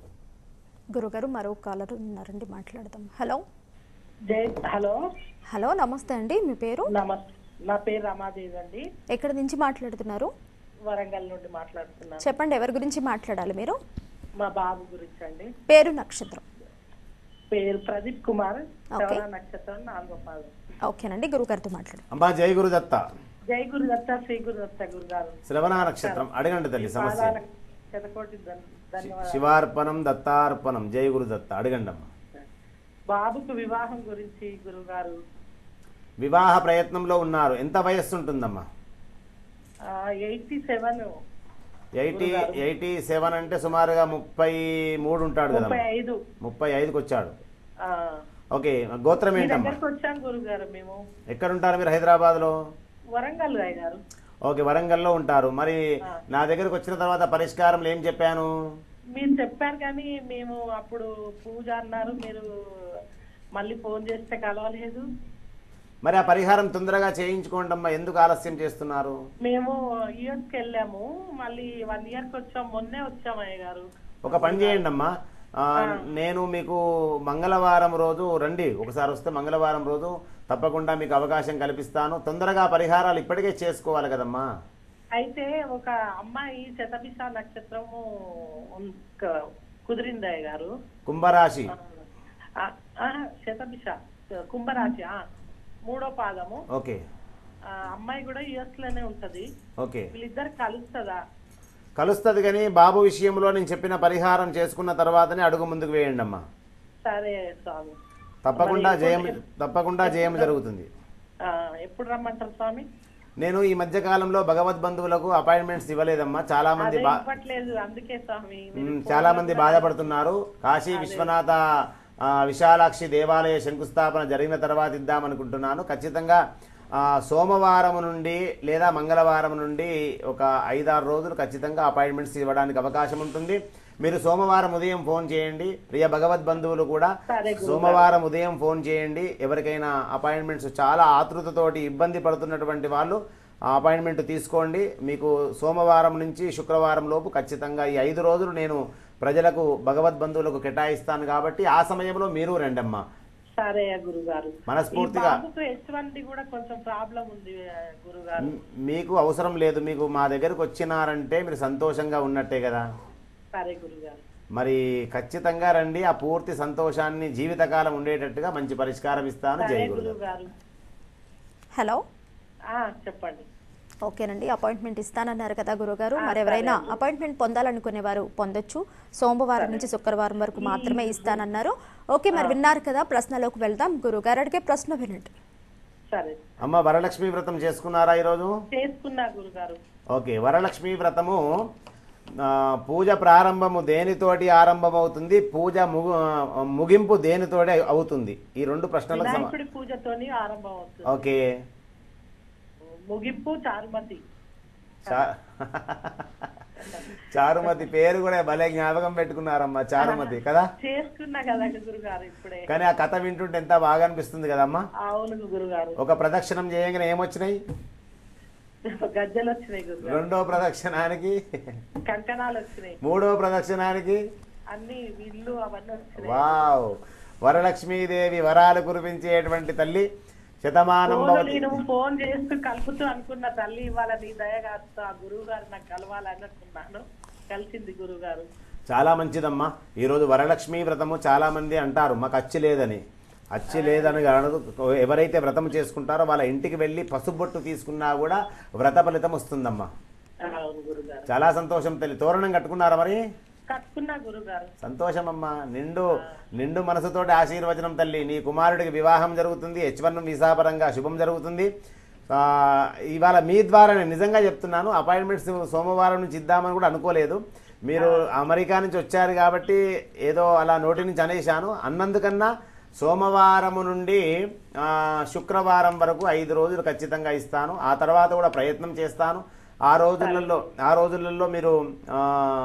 గురుగారు మరో కాలర్ ఉన్నారండి మాట్లాడదాం హలో జై హలో హలో నమస్తే అండి మీ పేరు నమస్తే నా పేరు రమాదేవి అండి ఎక్కడి నుంచి మాట్లాడుతున్నారు వరంగల్ నుండి మాట్లాడుతున్నాను చెప్పండి ఎవరి గురించి మాట్లాడాలి మీరు మా బాబు గురించి అండి పేరు నక్షత్రం పేరు ప్రదీప్ కుమార్ ఓకే. శ్రవణ నక్షత్రం నాలుగో పాదం ఓకేనండి గురుగారితో మాట్లాడు అమ్మా జై గురుదత్త జై గురుదత్త శ్రీ గురుదత్త గురుగారు శ్రవణ నక్షత్రం అడగండి తల్లి సమస్య పాదాల శతకోటి ధన్- ధన్యవాదాలు శివార్పణం దత్తార్పణం జై గురుదత్త అడగండి అమ్మా బాబుకు వివాహం గురించి గురుగారు వివాహ ప్రయత్నంలో ఉన్నారు ఎంత వయస్సు ఉంటుందమ్మా eighty seven eighty eighty seven అంటే సుమారుగా ముప్పై మూడు ఉంటాడు కదా ముప్పై ఐదు ముప్పై ఐదుకి వచ్చాడు ఆ, ఓకే గోత్రం మీ ఏంటమ్మా దగ్గరకు వచ్చాం గురుగారు మేము ఎక్కడుంటారు మీరు హైదరాబాద్లో వరంగల్ రాయ్ గారు ఓకే వరంగల్లో ఉంటారు మరి నా దగ్గరకు వచ్చిన తర్వాత పరిష్కారం ఏం చెప్పాను మీరు చెప్పారు కానీ మేము అప్పుడు పూజ అన్నారు మీరు మళ్ళీ ఫోన్ చేస్తే కలవలేదు మరి ఆ పరిహారం తొందరగా చేయించుకోండి అమ్మా ఎందుకు ఆలస్యం చేస్తున్నారు మేము యుఎస్ కి వెళ్ళాము మళ్ళీ వన్ ఇయర్ కి వచ్చాం మొన్నే వచ్చాం అయ్య గారు ఒక పని చేయండి అమ్మా ఆ, నేను మీకు మంగళవారం రోజు రండి ఒకసారి వస్తే మంగళవారం రోజు తప్పకుండా మీకు అవకాశం కల్పిస్తాను తొందరగా పరిహారాలు ఇప్పటికే చేసుకోవాలి కదమ్మా అయితే ఒక అమ్మాయి శతభిష నక్షత్రము ఉన్- క- కుదిరింది అయ్య గారు కుంభరాశి ఆ, ఆ, శతభిష కుంభరాశి ఆ, మూడో పాదము ఓకే ఆ, అమ్మాయి కూడా యుఎస్ లోనే ఉంటది ఓకే వీళ్ళిద్దరు కలుస్తుందా కలుస్తుంది కానీ బాబు విషయంలో నేను చెప్పిన పరిహారం చేసుకున్న తర్వాతనే అడుగు ముందుకు వేయండి అమ్మా సరే స్వామి తప్పకుండా మరి జయం ఎప్పుడు- తప్పకుండా జయం జరుగుతుంది ఆ, ఎప్పుడు రమ్మంటారు స్వామి నేను ఈ మధ్య కాలంలో భగవద్ బంధువులకు అపాయింట్మెంట్స్ ఇవ్వలేదమ్మా చాలా మంది అదే బా ఇవ్వట్లేదు అందుకే స్వామి మీరు మ్మ్, ఫోన్ చాలా మంది చేస్తున్నారు. బాధపడుతున్నారు కాశీ విశ్వనాథ ఆ, విశాలాక్షి దేవాలయ శంకుస్థాపన జరిగిన తర్వాత ఇద్దామనుకుంటున్నాను ఖచ్చితంగా ఆ, సోమవారం నుండి లేదా మంగళవారం నుండి ఒక ఐదారు రోజులు ఖచ్చితంగా అపాయింట్మెంట్స్ ఇవ్వడానికి అవకాశం ఉంటుంది మీరు సోమవారం ఉదయం ఫోన్ చేయండి ప్రియ భగవద్ బంధువులు కూడా సరే గురుగారు. సోమవారం ఉదయం ఫోన్ చేయండి ఎవరికైనా అపాయింట్మెంట్స్ చాలా ఆతృతతోటి ఇబ్బంది పడుతున్నటువంటి వాళ్ళు ఆ అపాయింట్మెంట్ తీసుకోండి మీకు సోమవారం నుంచి శుక్రవారం లోపు ఖచ్చితంగా ఈ ఐదు రోజులు నేను ప్రజలకు భగవద్ బంధువులకు కేటాయిస్తాను కాబట్టి ఆ సమయంలో మీరు రండమ్మా సరే గురుగారు మనస్ఫూర్తిగా- ఈ బాబుకు హెచ్ వన్ కూడా కొంచెం ప్రాబ్లం ఉంది ఆ, గురుగారు మ్- మీకు అవసరం లేదు మీకు మా దగ్గరకు వచ్చినారంటే మీరు సంతోషంగా ఉన్నట్టే కదా సరే గురుగారు మరి ఖచ్చితంగా రండి ఆ పూర్తి సంతోషాన్ని జీవితకాలం ఉండేటట్టుగా మంచి పరిష్కారం ఇస్తాను సరే జై గురు గురుగారు హలో ఆ, చెప్పండి ఓకేనండి అపాయింట్మెంట్ ఇస్తానన్నారు కదా గురుగారు ఆ, మరి ఎవరైనా సరే అండి. అపాయింట్మెంట్ పొందాలనుకునే వారు పొందొచ్చు సోమవారం నుంచి శుక్రవారం వరకు మాత్రమే ఇస్తానన్నారు ఓకే మరి విన్నారు కదా ప్రశ్నలోకి వెళ్దాం గురుగారు అడిగే ప్రశ్న వినండి సరే అమ్మ వరలక్ష్మి వ్రతం చేసుకున్నారా ఈరోజు చేసుకున్నా గురుగారు ఓకే వరలక్ష్మి వ్రతము ఆ, పూజ ప్రారంభము దేనితోటి ఆరంభమవుతుంది పూజ ముగు ఆ, ముగింపు దేనితోటి అవుతుంది ఈ రెండు ప్రశ్నలకు సమా వినాయకుడి పూజతోని ఆరంభం అవుతుంది ఓకే ముగింపు చారుమతి చా- చారుమతి పేరు కూడా భలే జ్ఞాపకం పెట్టుకున్నారమ్మా చారుమతి కదా చేసుకున్నా కదా గురుగారు ఇప్పుడే కానీ ఆ కథ వింటుంటే ఎంత బాగా అనిపిస్తుంది కదమ్మా అవును గురుగారు ఒక ప్రదక్షిణం చేయగానే ఏమొచ్చినాయి గజ్జలు వచ్చినాయి గురుగారు రెండో ప్రదక్షిణానికి కంకణాలు వచ్చినాయి మూడో ప్రదక్షిణానికి అన్ని ఇల్లు అవన్నీ వచ్చినాయి వావ్ వరలక్ష్మీదేవి వరాలు కురిపించేటువంటి తల్లి శతమానం ఫోన్ భవతి నేను ఫోన్ చేస్తూ కలుపుతూ అనుకున్న తల్లి ఇవాళ నీ దయగాస్తా ఆ గురువు గారు నాకు కలవాలని అనుకున్నాను కలిసింది గురువు గారు చాలా మంచిదమ్మా ఈరోజు వరలక్ష్మీ వ్రతము చాలా మంది అంటారు మాకు అచ్చి లేదని అచ్చి లేదని అనదు ఎవరైతే వ్రతం చేసుకుంటారో వాళ్ళ ఇంటికి వెళ్ళి పసుబొట్టు తీసుకున్నా కూడా వ్రత ఫలితం వస్తుందమ్మా అవును గురుగారు చాలా సంతోషం తల్లి తోరణం కట్టుకున్నారా మరి కట్టుకున్నా గురుగారు సంతోషమమ్మా నిండు నిండు మనసుతోటి ఆశీర్వచనం తల్లి నీ కుమారుడికి వివాహం జరుగుతుంది హెచ్ వన్ వీసాపరంగా శుభం జరుగుతుంది ఆ, ఇవాళ మీ ద్వారా నేను నిజంగా చెప్తున్నాను అపాయింట్మెంట్స్ సోమవారం నుంచి ఇద్దామని కూడా అనుకోలేదు మీరు అమెరికా నుంచి వచ్చారు కాబట్టి ఏదో అలా నోటి నుంచి అనేశాను అన్నందుకన్నా సోమవారము నుండి ఆ, శుక్రవారం వరకు ఐదు రోజులు ఖచ్చితంగా ఇస్తాను ఆ తర్వాత కూడా ప్రయత్నం చేస్తాను ఆ రోజులలో ఆ రోజులలో మీరు ఆ,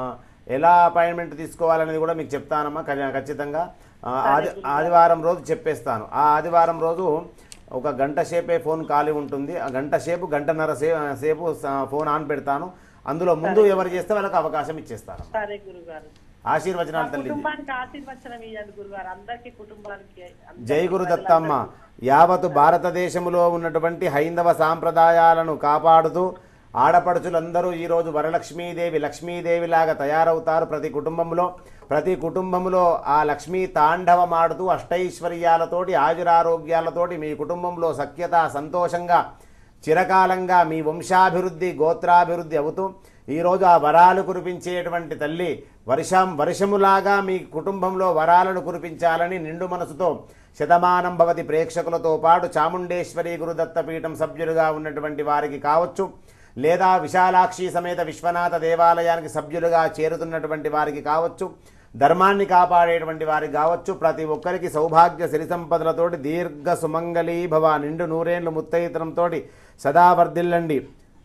ఎలా అపాయింట్మెంట్ తీసుకోవాలనేది కూడా మీకు చెప్తానమ్మా ఖ- ఖచ్చితంగా ఆ, ఆది ఆదివారం రోజు చెప్పేస్తాను ఆ ఆదివారం రోజు ఒక గంట సేపే ఫోన్ ఖాళీ ఉంటుంది ఆ గంట సేపు గంటన్నర సే సేపు స- ఫోన్ ఆన్ పెడతాను అందులో ముందు ఎవరు చేస్తే వాళ్ళకి అవకాశం ఇచ్చేస్తాను సరే గురుగారు ఆశీర్వచనాలు తల్లి కుటుంబానికి ఆశీర్వచనం ఇవ్వండి గురుగారు అందరికి కుటుంబానికి అందరికీ జై గురు దత్తమ్మ యావత్ భారతదేశంలో ఉన్నటువంటి హైందవ సాంప్రదాయాలను కాపాడుతూ ఆడపడుచులందరూ ఈరోజు వరలక్ష్మీదేవి లక్ష్మీదేవిలాగా తయారవుతారు ప్రతి కుటుంబంలో ప్రతి కుటుంబంలో ఆ లక్ష్మీ తాండవమాడుతూ అష్టైశ్వర్యాలతోటి ఆయురారోగ్యాలతోటి మీ కుటుంబంలో సఖ్యత సంతోషంగా చిరకాలంగా మీ వంశాభివృద్ధి గోత్రాభివృద్ధి అవుతూ ఈరోజు ఆ వరాలు కురిపించేటువంటి తల్లి వర్షం వర్షములాగా మీ కుటుంబంలో వరాలను కురిపించాలని నిండు మనసుతో శతమానం భవతి ప్రేక్షకులతో పాటు చాముండేశ్వరి గురుదత్తపీఠం సభ్యులుగా ఉన్నటువంటి వారికి కావచ్చు లేదా విశాలాక్షి సమేత విశ్వనాథ దేవాలయానికి సభ్యులుగా చేరుతున్నటువంటి వారికి కావచ్చు ధర్మాన్ని కాపాడేటువంటి వారికి కావచ్చు ప్రతి ఒక్కరికి సౌభాగ్య సిరి సంపదలతోటి దీర్ఘ సుమంగళీ భవ నిండు నూరేండ్లు ముత్తైతనంతోటి సదా వర్ధిల్లండి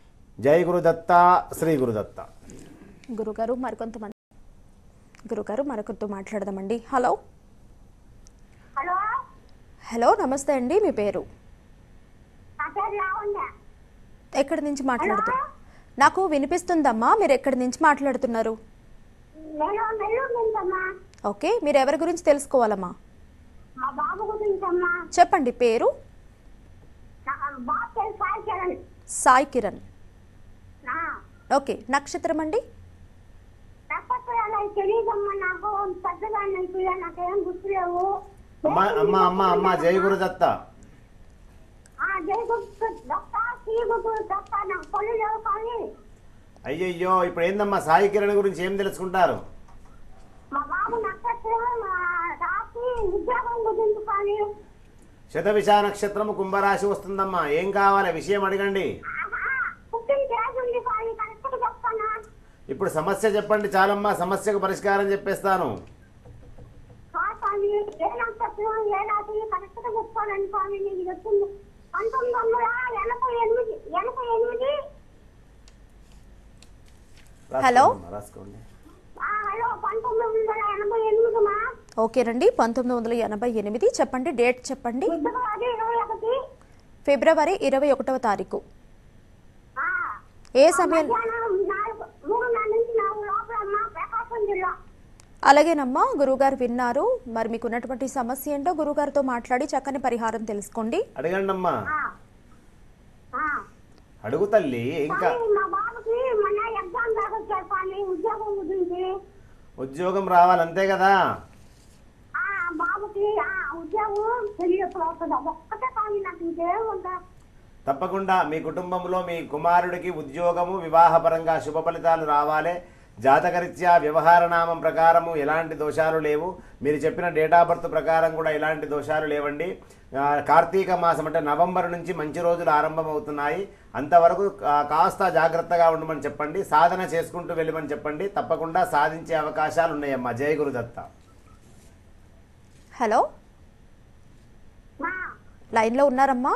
జై గురుదత్త శ్రీ గురుదత్త గురుగారు మరికొంతమంది గురుగారు మరొకరితో మాట్లాడదామండి హలో హలో హలో నమస్తే అండి మీ పేరు నా పేరు లావణ్య ఎక్కడి నుంచి మాట్లాడుతున్నారు నాకు వినిపిస్తుందమ్మా మీరు ఎక్కడి నుంచి మాట్లాడుతున్నారు నేను నెల్లూరు నుంచమ్మా ఓకే మీరు ఎవరి గురించి తెలుసుకోవాలమ్మా మా బాబు గురించమ్మా చెప్పండి పేరు నా బాబు పేరు సాయి చరణ్ సాయి కిరణ్ నా ఓకే నక్షత్రం అండి నక్షత్రాలు అవి తెలియదమ్మా నాకు పెద్దగా నుంచి నాకేం గుర్తులేవు అమ్మ అమ్మ అమ్మ అమ్మ జై గురుదత్త ఆ, జై గురు దత్త శ్రీ గురు దత్త నాకు పనులు లేవు కానీ అయ్యయ్యో ఇప్పుడు ఏందమ్మా సాయి కిరణ్ గురించి ఏం తెలుసుకుంటారు మా బాబు నక్షత్రం మా రాసి ఉద్యోగం గురించి కానీ శతవిషా నక్షత్రము కుంభరాశి వస్తుందమ్మా ఏం కావాలి విషయం అడగండి ఆహా, పుట్టిన తేదీ ఉంది కానీ కరెక్ట్గా చెప్తానా ఇప్పుడు సమస్య చెప్పండి చాలమ్మా సమస్యకు పరిష్కారం చెప్పేస్తాను స్వామి ఏ నక్షత్రం ఏ రాశి కరెక్ట్గా చెప్తానని స్వామి నీకు చెప్తుంది పంతొమ్మిది వందల ఎనభై ఎనిమిది ఎనభై ఎనిమిది హలో? రాసుకోండి, రాసుకోండి ఆ, హలో పంతొమ్మిది వందల ఎనభై ఎనిమిది మా ఓకేనండి పంతొమ్మిది వందల ఎనభై ఎనిమిది చెప్పండి డేట్ చెప్పండి ఫిబ్రవరి ఇరవై ఒకటి ఫిబ్రవరి ఇరవై ఒకటవ తారీఖు ఆ, ఏ సమయం మధ్యాహ్నం నాలుగు మూడున్నర నుంచి నాలుగు లోపల అమ్మా ప్రకాశం జిల్లా అలాగేనమ్మా గురుగారు విన్నారు మరి మీకు ఉన్నటువంటి సమస్య ఏంటో గురుగారితో మాట్లాడి చక్కని పరిహారం తెలుసుకోండి అడగండి అమ్మా ఆ, ఆ. అడుగు తల్లి ఇంకా కానీ మా బాబుకి మొన్న ఎగ్జామ్ దాకా వచ్చారు కానీ ఉద్యోగం గురించి ఉద్యోగం రావాలి అంతే కదా ఆ బాబుకి ఆ ఉద్యోగం తెలియదు అవుతుంది ఒక్కటే కానీ నాకు ఇంకేం ఉందా తప్పకుండా మీ కుటుంబంలో మీ కుమారుడికి ఉద్యోగము వివాహపరంగా శుభ ఫలితాలు రావాలి జాతకరీత్యా వ్యవహార నామం ప్రకారము ఎలాంటి దోషాలు లేవు మీరు చెప్పిన డేట్ ఆఫ్ బర్త్ ప్రకారం కూడా ఎలాంటి దోషాలు లేవండి ఆ, కార్తీక మాసం అంటే నవంబర్ నుంచి మంచి రోజులు ఆరంభమవుతున్నాయి అంతవరకు ఆ, కాస్త జాగ్రత్తగా ఉండమని చెప్పండి సాధన చేసుకుంటూ వెళ్ళమని చెప్పండి తప్పకుండా సాధించే అవకాశాలు ఉన్నాయమ్మా జయ గురుదత్త హలో మా లైన్లో ఉన్నారమ్మా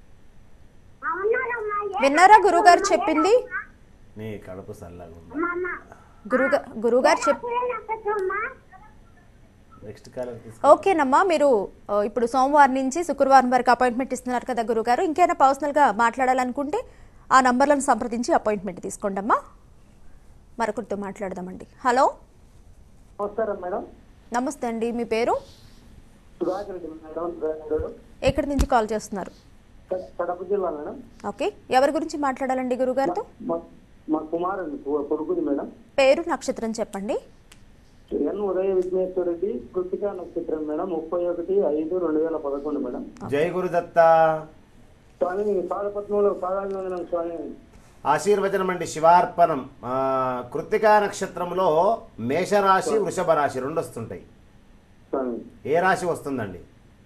ఆ ఉన్నారమ్మా ఏ- విన్నారా గురుగారు చెప్పింది నీ కడుపు చల్లగా ఉంది అమ్మా, అమ్మా. గురుగా గురుగారు చెప్ ఏ నక్షత్రం అమ్మా? నెక్స్ట్ కాలర్ తీసుకో ఓకేనమ్మా మీరు ఆ, ఇప్పుడు సోమవారం నుంచి శుక్రవారం వరకు అపాయింట్మెంట్ ఇస్తున్నారు కదా గురుగారు ఇంకైనా పర్సనల్గా మాట్లాడాలనుకుంటే ఆ నంబర్లను సంప్రదించి అపాయింట్మెంట్ తీసుకోండి అమ్మా మరొకరితో మాట్లాడదామండి హలో నమస్కారం మేడం నమస్తే అండి మీ పేరు సుధాకర్ రెడ్డి మేడం డ్రైవర్. ఎక్కడి నుంచి కాల్ చేస్తున్నారు క- కడప జిల్లా మేడం ఓకే ఎవరి గురించి మాట్లాడాలండి గురుగారితో మా మా కుమారుడు కొ- కొడుకుది మేడం పేరు నక్షత్రం చెప్పండి ఎన్ ఉదయ విఘ్నేశ్వర రెడ్డి కృతికా నక్షత్రం మేడం ముప్పై ఒకటి ఐదు రెండు వేల పదకొండు మేడం జై గురుదత్త స్వామి పాదపద్మంలో పాదాభివందనం స్వామి ఆశీర్వచనం అండి శివార్పణం ఆ, కృత్తికా నక్షత్రంలో మేషరాశి వృషభ రాశి రెండు వస్తుంటాయి స్వామి ఏ రాశి వస్తుందండి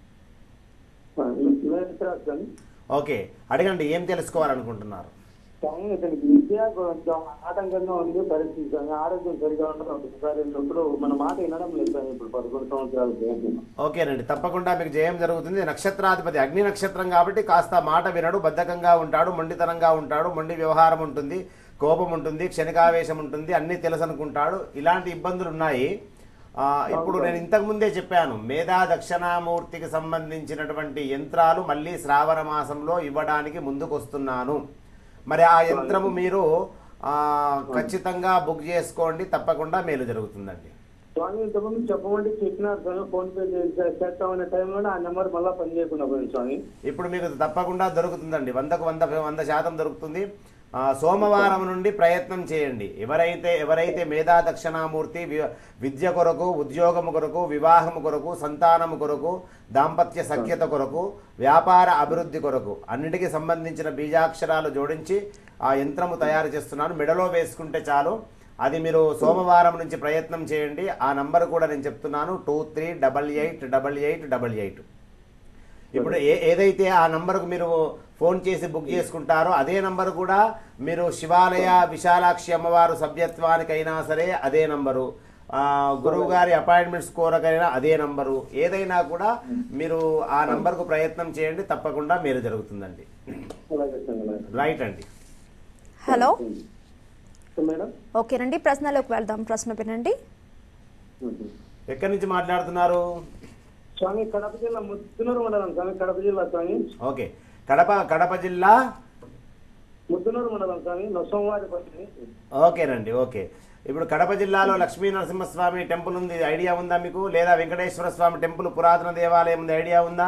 స్వామి, మేషరాశి స్వామి ఓకే అడగండి ఏం తెలుసుకోవాలనుకుంటున్నారు స్వామి ఇతనికి విద్య కొంచెం ఆటంకంగా ఉంది పరిస్థితి స్వామి ఆరోగ్యం సరిగా ఉండదు ఒకసారి ఇప్పుడు మన మాట వినడం లేదు స్వామి ఇప్పుడు పదకొండు సంవత్సరాలు ఓకేనండి తప్పకుండా మీకు జయం జరుగుతుంది నక్షత్రాధిపతి అగ్ని నక్షత్రం కాబట్టి కాస్త మాట వినడు బద్ధకంగా ఉంటాడు మొండితనంగా ఉంటాడు మొండి వ్యవహారం ఉంటుంది కోపం ఉంటుంది క్షణికావేశం ఉంటుంది అన్నీ తెలుసు అనుకుంటాడు ఇలాంటి ఇబ్బందులు ఉన్నాయి ఆ, ఇప్పుడు నేను ఇంతకు ముందే చెప్పాను మేధా దక్షిణామూర్తికి సంబంధించినటువంటి యంత్రాలు మళ్ళీ శ్రావణ మాసంలో ఇవ్వడానికి ముందుకొస్తున్నాను మరి ఆ యంత్రము మీరు ఆ, ఖచ్చితంగా బుక్ చేసుకోండి తప్పకుండా మేలు జరుగుతుందండి స్వామి ఇంతకుముందు చెప్పమంటే చెప్పినారు స్వామి ఫోన్ పే చేసి- చేస్తామనే టైంలో ఆ నెంబర్ మళ్ళీ పని చేయకుండా పోయింది స్వామి ఇప్పుడు మీకు తప్పకుండా దొరుకుతుందండి వందకు వంద వంద శాతం దొరుకుతుంది ఆ, సోమవారం నుండి ప్రయత్నం చేయండి ఎవరైతే ఎవరైతే మేధా దక్షిణామూర్తి వి- విద్య కొరకు ఉద్యోగము కొరకు వివాహము కొరకు సంతానము కొరకు దాంపత్య సఖ్యత కొరకు వ్యాపార అభివృద్ధి కొరకు అన్నిటికీ సంబంధించిన బీజాక్షరాలు జోడించి ఆ యంత్రము తయారు చేస్తున్నాను మెడలో వేసుకుంటే చాలు అది మీరు సోమవారం నుంచి ప్రయత్నం చేయండి ఆ నంబర్ కూడా నేను చెప్తున్నాను two three double eight double eight double eight ఇప్పుడు ఏ ఏదైతే ఆ నంబర్కు మీరు ఫోన్ చేసి బుక్ చేసుకుంటారో అదే నంబర్ కూడా మీరు శివాలయ విశాలాక్షి అమ్మవారు సభ్యత్వానికైనా సరే అదే నంబరు ఆ, గురువు గారి అపాయింట్మెంట్స్ కోరకైనా అదే నంబరు ఏదైనా కూడా మీరు ఆ నంబర్కు ప్రయత్నం చేయండి తప్పకుండా మీరు జరుగుతుందండి అలాగే స్వామి అలాగే. రైట్ అండి హలో సో మేడం ఓకేనండి ప్రశ్నలోకి వెళ్దాం ప్రశ్న వినండి ఎక్కడి నుంచి మాట్లాడుతున్నారు స్వామి కడప జిల్లా ముద్దునూరు మండలం స్వామి కడప జిల్లా స్వామి ఓకే కడప కడప జిల్లా ముద్దునూరు మండలం స్వామి నొసంవారి పల్లి ఓకేనండి ఓకే ఇప్పుడు కడప జిల్లాలో లక్ష్మీ నరసింహస్వామి టెంపుల్ ఉంది ఐడియా ఉందా మీకు లేదా వెంకటేశ్వర స్వామి టెంపుల్ పురాతన దేవాలయం ఉంది ఐడియా ఉందా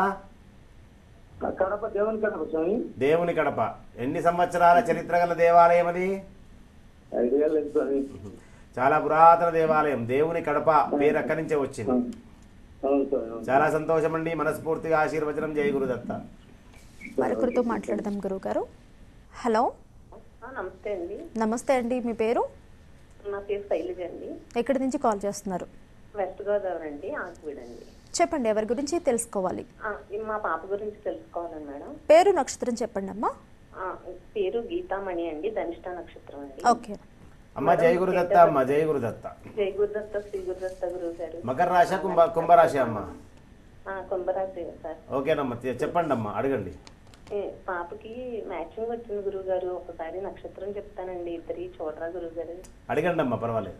కడప దేవుని కడప స్వామి దేవుని కడప ఎన్ని సంవత్సరాల చరిత్ర గల దేవాలయం అది ఐడియా లేదు స్వామి చాలా పురాతన దేవాలయం దేవుని కడప పేరు అక్కడి నుంచే వచ్చింది అవును స్వామి అవును. చాలా సంతోషం అండి మనస్ఫూర్తిగా ఆశీర్వచనం జయ గురుదత్త మరొకరితో మాట్లాడదాం గురుగారు హలో ఆ, నమస్తే అండి నమస్తే అండి మీ పేరు నా పేరు శైలజ అండి ఎక్కడి నుంచి కాల్ చేస్తున్నారు వెస్ట్ గోదావరి అండి ఆకువీడ్ అండి చెప్పండి ఎవరి గురించి తెలుసుకోవాలి ఆ, ఇది మా పాప గురించి తెలుసుకోవాలండి మేడం పేరు నక్షత్రం చెప్పండి అమ్మా ఆ, పేరు గీతామణి అండి ధనిష్ట నక్షత్రం అండి ఓకే అమ్మ జయ గురుదత్త అమ్మ జయ గురుదత్త జై గురుదత్త శ్రీ గురుదత్త గురువు గారు మకర రాశి కుంభ కుంభరాశి అమ్మ ఆ, కుంభరాశి సార్ ఓకేనమ్మా తె- చెప్పండి అమ్మా అడగండి ఏ, పాపకి మ్యాచింగ్ వచ్చింది గురువు గారు ఒకసారి నక్షత్రం చెప్తానండి ఇద్దరి చూడరా గురువు గారు అడగండి అమ్మా పర్వాలేదు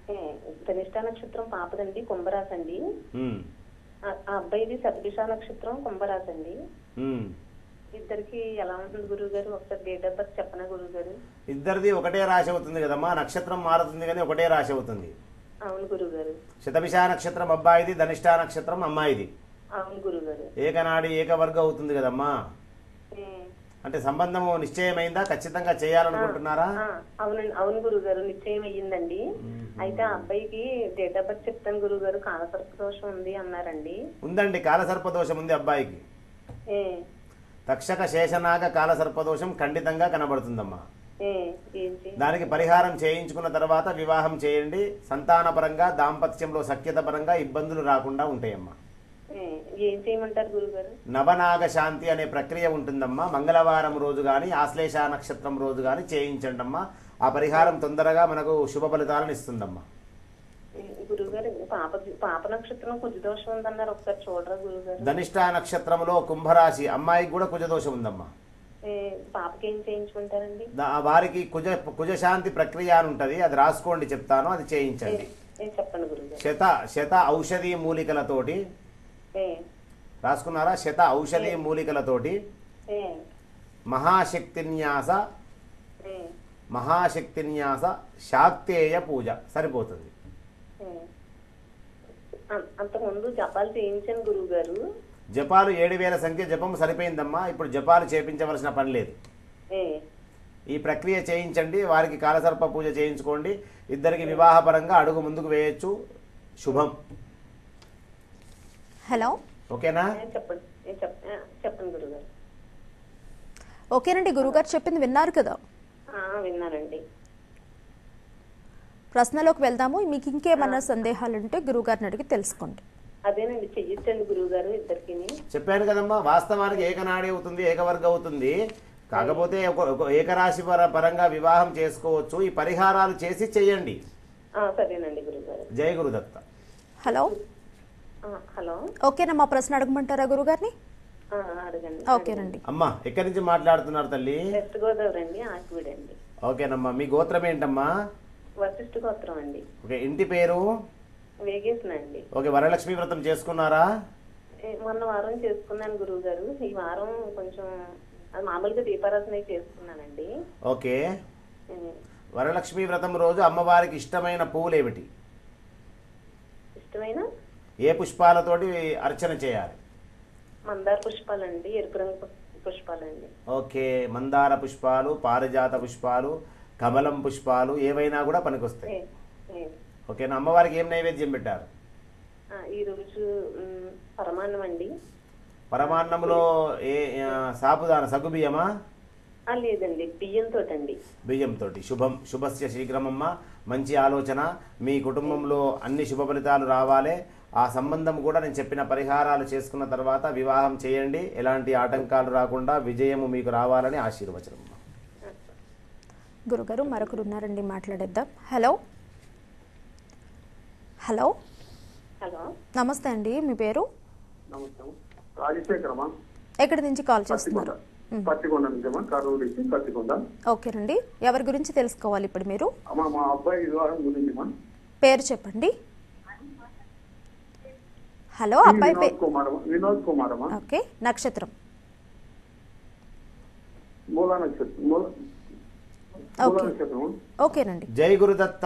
ఏ, ధనిష్ట నక్షత్రం పాపదండి కుంభరాశి అండి ఉమ్, ఆ ఆ అబ్బాయిది శతభిష నక్షత్రం కుంభరాశి అండి ఉమ్. ఇద్దరికి ఎలా ఉంటుంది గురువు గారు ఒకసారి డేట్ ఆఫ్ బర్త్ చెప్పనా గురువు గారు ఇద్దరిది ఒకటే రాశి అవుతుంది కదమ్మా నక్షత్రం మారుతుంది కానీ ఒకటే రాశి అవుతుంది అవును గురువు గారు శతభిష నక్షత్రం అబ్బాయిది ధనిష్ట నక్షత్రం అమ్మాయిది అవును గురువు గారు ఏకనాడి ఏకవర్గ అవుతుంది కదమ్మా ఏ, అంటే సంబంధము నిశ్చయమైందా ఖచ్చితంగా చేయాలనుకుంటున్నారా ఆ, అవునండి అవును గురువు గారు నిశ్చయం అయ్యిందండి అయితే ఆ అబ్బాయికి డేట్ ఆఫ్ బర్త్ చెప్తాను గురువు గారు కాలసర్ప దోషం ఉంది అన్నారండి ఉందండి కాలసర్పదోషం ఉంది అబ్బాయికి ఏ తక్షక శేషనాగ కాలసర్పదోషం ఖండితంగా కనబడుతుందమ్మా ఏ ఏం చేయ దానికి పరిహారం చేయించుకున్న తర్వాత వివాహం చేయండి సంతానపరంగా దాంపత్యంలో సఖ్యత పరంగా ఇబ్బందులు రాకుండా ఉంటాయమ్మా ఏ, ఏం చేయమంటారు గురువు గారు నవనాగ శాంతి అనే ప్రక్రియ ఉంటుందమ్మా మంగళవారం రోజు కానీ ఆశ్లేష నక్షత్రం రోజు కానీ చేయించండి అమ్మా ఆ పరిహారం తొందరగా మనకు శుభ ఫలితాలను ఇస్తుందమ్మా గురువు గారు పాప పాప నక్షత్రం కుజ దోషం ఉందన్నారు ఒకసారి చూడరా గురువు గారు ధనిష్ట నక్షత్రంలో కుంభరాశి అమ్మాయికి కూడా కుజదోషం ఉందమ్మా ఏ, పాపకి ఏం చేయించుకుంటారండి దా- వారికి కుజ కుజశాంతి ప్రక్రియ అని ఉంటుంది అది రాసుకోండి చెప్తాను అది చేయించండి ఏ, చెప్పండి గురువు గారు శత శత ఔషధి మూలికలతోటి ఏ, రాసుకున్నారా శత ఔషధి మూలికలతోటి ఏ, మహాశక్తిన్యాస ఏ, మహాశక్తిన్యాస శాక్తేయ పూజ సరిపోతుంది ఏ. అం- అంతకుముందు జపాలు చేయించాను గురువు గారు జపాలు ఏడు వేల సంఖ్య జపం సరిపోయిందమ్మా ఇప్పుడు జపాలు చేపించవలసిన పని లేదు ఏ, ఈ ప్రక్రియ చేయించండి వారికి కాలసర్ప పూజ చేయించుకోండి ఇద్దరికి వివాహపరంగా అడుగు ముందుకు వేయొచ్చు శుభం హలో ఓకేనా ఏ, చెప్పండి ఏ, చెప్- ఆ, చెప్పండి గురువు గారు ఓకేనండి గురుగారు చెప్పింది విన్నారు కదా ఆ, విన్నానండి ప్రశ్నలోకి వెళ్దాము మీకు ఇంకేమన్నా సందేహాలు ఉంటే గురుగారిని అడిగి తెలుసుకోండి అదేనండి చెయ్యొచ్చండి గురువు గారు ఇద్దరికి చెప్పాను కదమ్మా వాస్తవానికి ఏకనాడి అవుతుంది ఏకవర్గ అవుతుంది కాకపోతే ఒక- ఒక ఏకరాశి పర పరంగా వివాహం చేసుకోవచ్చు ఈ పరిహారాలు చేసి చెయ్యండి సరేనండి గురువు గారు జయ గురుదత్త హలో ఆ, హలో ఓకేనా మా ప్రశ్న అడగమంటారా గురుగారిని ఆ, అడగండి ఓకేనండి అమ్మా ఎక్కడి నుంచి మాట్లాడుతున్నారు తల్లి వెస్ట్ గోదావరి అండి ఆకివీడు అండి ఓకేనమ్మా మీ గోత్రం ఏంటమ్మా వశిష్ఠ గోత్రం అండి ఓకే ఇంటి పేరు వేగేసిన అండి ఓకే వరలక్ష్మి వ్రతం చేసుకున్నారా ఏ, మొన్న వారం చేసుకున్నాను గురువు గారు ఈ వారం కొంచెం అది మామూలుగా దీపారాధన అయి చేసుకున్నానండి ఓకే ఏ, వరలక్ష్మి వ్రతం రోజు అమ్మవారికి ఇష్టమైన పువ్వులు ఏమిటి ఇష్టమైన ఏ పుష్పాలతోటి అర్చన చేయాలి మందార పుష్పాలండి ఎరుపు రంగు పు- పుష్పాలండి ఓకే మందార పుష్పాలు పారిజాత పుష్పాలు కమలం పుష్పాలు ఏవైనా కూడా పనికొస్తాయి ఏ, ఏ. ఓకేనా అమ్మవారికి ఏం నైవేద్యం పెట్టారు ఆ, ఈ రోజు మ్, పరమాన్నం అండి పరమాన్నంలో ఏ ఆ, సాపుదాన సగుబియ్యమా ఆ, లేదండి బియ్యంతో అండి బియ్యంతో శుభం శుభస్య శీఘ్రమమ్మ మంచి ఆలోచన మీ కుటుంబంలో అన్ని శుభ ఫలితాలు రావాలి ఆ సంబంధం కూడా నేను చెప్పిన పరిహారాలు చేసుకున్న తర్వాత వివాహం చేయండి ఎలాంటి ఆటంకాలు రాకుండా విజయము మీకు రావాలని ఆశీర్వచనం గురుగారు మరొకరు ఉన్నారండి మాట్లాడేద్దాం హలో హలో హలో నమస్తే అండి మీ పేరు నమస్తే రాజశేఖరమా ఎక్కడి నుంచి కాల్ పత్తికొండ చేస్తున్నారు మ్, పత్తికొండ నుంచమ్మా కర్నూలు నుంచి పత్తికొండ ఓకేనండి ఎవరి గురించి తెలుసుకోవాలి ఇప్పుడు మీరు అమ్మా మా అబ్బాయి వివాహం గురించి మా పేరు చెప్పండి హలో అబ్బాయి వినోద్ పే కుమార్ వినోద్ కుమార్ అమ్మా ఓకే నక్షత్రం మూలా నక్షత్రం మూల మూలా ఓకే నక్షత్రం ఓకేనండి జై గురుదత్త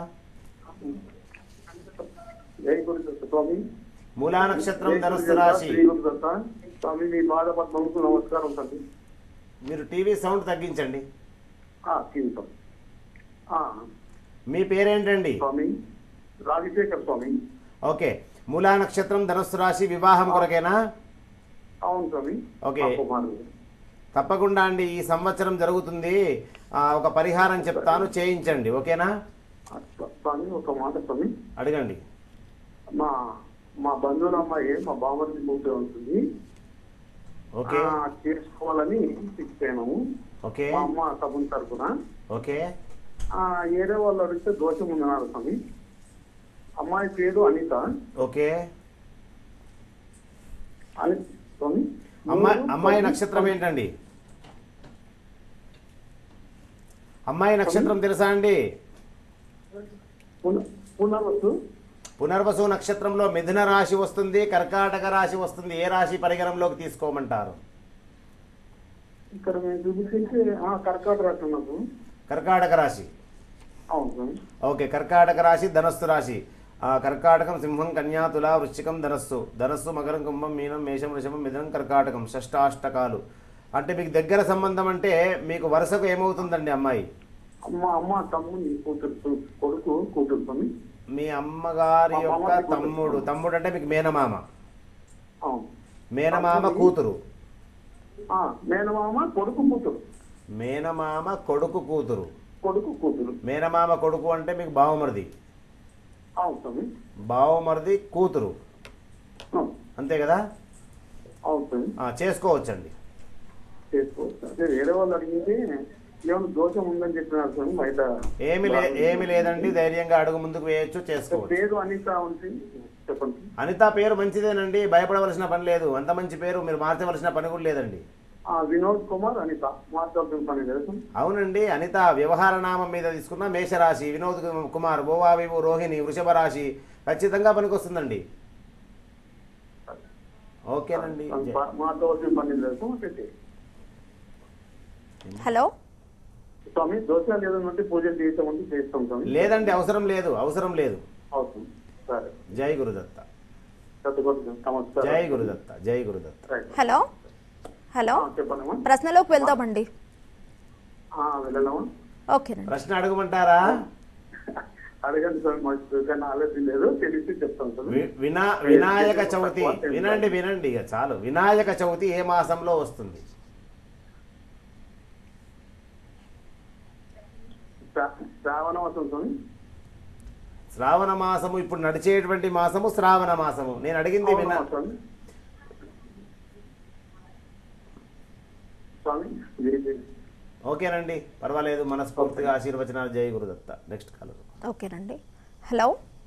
జై గురుదత్త స్వామి మూలా నక్షత్రం జై ధనుస్సు గురుదత్త, రాశి శ్రీ గురుదత్త స్వామి మీ బాధపద్మకు నమస్కారం తండ్రి మీరు టీవీ సౌండ్ తగ్గించండి ఆ, జీవితం ఆ, మీ పేరేంటండి స్వామి రాజశేఖర్ స్వామి ఓకే మూలా నక్షత్రం ధనుస్సు రాశి వివాహం కొరకేనా అవును స్వామి ఓకే. మా కుమారుడు తప్పకుండా అండి ఈ సంవత్సరం జరుగుతుంది ఆ, ఒక పరిహారం చెప్తాను చేయించండి ఓకేనా ఆ, స్వామి ఒక మాట స్వామి అడగండి మా మా బంధువుల అమ్మాయి మా బామర్ది మూర్తి ఉంటుంది ఓకే ఆ, చేసుకోవాలని ఫిక్స్ అయినాము ఓకే మా అమ్మ సభం తరపున ఓకే ఆ, ఏదో వాళ్ళు అడిగితే దోషం ఉందన్నారు స్వామి అమ్మాయి పేరు అనిత ఓకే అని స్వామి అమ్మాయి మూడు అమ్మాయి స్వామి, నక్షత్రం ఏంటండి అమ్మాయి నక్షత్రం తెలుసా అండి పున- పునర్వసు పునర్వసు నక్షత్రంలో మిథున రాశి వస్తుంది కర్కాటక రాశి వస్తుంది ఏ రాశి పరిగణంలోకి తీసుకోమంటారు ఇక్కడ మేము చూపించేసి ఆ, కర్కాటక రాష్ట్రం నాకు కర్కాటక రాశి అవును సార్ ఓకే కర్కాటక రాశి ధనస్సు రాశి ఆ, కర్కాటకం సింహం కన్యా తుల వృశ్చికం ధనస్సు ధనస్సు మకరం కుంభం మీనం మేషం వృషభం మిథునం కర్కాటకం షష్టాష్టకాలు అంటే మీకు దగ్గర సంబంధం అంటే మీకు వరుసకు ఏమవుతుందండి అమ్మాయి అమ్మ అమ్మ తమ్ముని కూతురు కొడుకు కూతురు పని మీ అమ్మగారి మా యొక్క మామకి కూతురు. తమ్ముడు తమ్ముడు అంటే మీకు మేనమామ అవును మేనమామ కూతురు ఆ, మేనమామ కొడుకు కూతురు మేనమామ కొడుకు కూతురు కొడుకు కూతురు మేనమామ కొడుకు అంటే మీకు బావమరిది అవును స్వామి బావమరిది కూతురు అవును. అంతే కదా అవును స్వామి ఆ, చేసుకోవచ్చండి చేసుకోవచ్చు అదే వేరే వాళ్ళు అడిగితే ఏమైనా దోషం ఉందని చెప్పినారు స్వామి బయట ఏమి లే ఏమి లేదండి ధైర్యంగా అడుగు ముందుకు వేయొచ్చు చేసుకోవచ్చు పేరు అనిత ఉంది చెప్పండి అనిత పేరు మంచిదేనండి భయపడవలసిన పని లేదు అంత మంచి పేరు మీరు మార్చవలసిన పని కూడా లేదండి ఆ, వినోద్ కుమార్ అనిత మాట్లాడుతున్న పని తెలుసు అవునండి అనిత వ్యవహార నామం మీద తీసుకున్న మేషరాశి వినోద్ కుమార్ బోవావివు రోహిణి వృషభ రాశి ఖచ్చితంగా పనికొస్తుందండి ఓకేనండి జై- మాతో వచ్చిన పని తెలుసు ఓకే హలో స్వామి దోషాలు ఏదైనా ఉంటే పూజలు చేస్తామంటే చేస్తాం స్వామి లేదండి అవసరం లేదు అవసరం లేదు అవుతుంది సరే జై గురుదత్త చదువుకోండి నమస్కారం జై గురుదత్త జై గురుదత్త రైట్. హలో హలో ఆ, చెప్పండమ్మా ప్రశ్నలోకి వెళ్దామండి ఆ, వెళ్ళడమా ఓకేనండి ప్రశ్న అడగమంటారా అడగండి స్వామి మాకు కానీ ఆలోచన లేదు తెలిసి చెప్తాం స్వామి వి- వినా వినాయక చవితి వినండి వినండి ఇక చాలు వినాయక చవితి ఏ మాసంలో వస్తుంది శ్రా- శ్రావణ మాసం స్వామి శ్రావణ మాసము ఇప్పుడు నడిచేటువంటి మాసము శ్రావణ మాసము నేను అడిగింది వినా అవునా స్వామి స్వామి జై జై. ఓకేనండి పర్వాలేదు మనస్ఫూర్తిగా ఆశీర్వచనాలు జై గురుదత్త నెక్స్ట్ కాలర్ ఓకేనండి హలో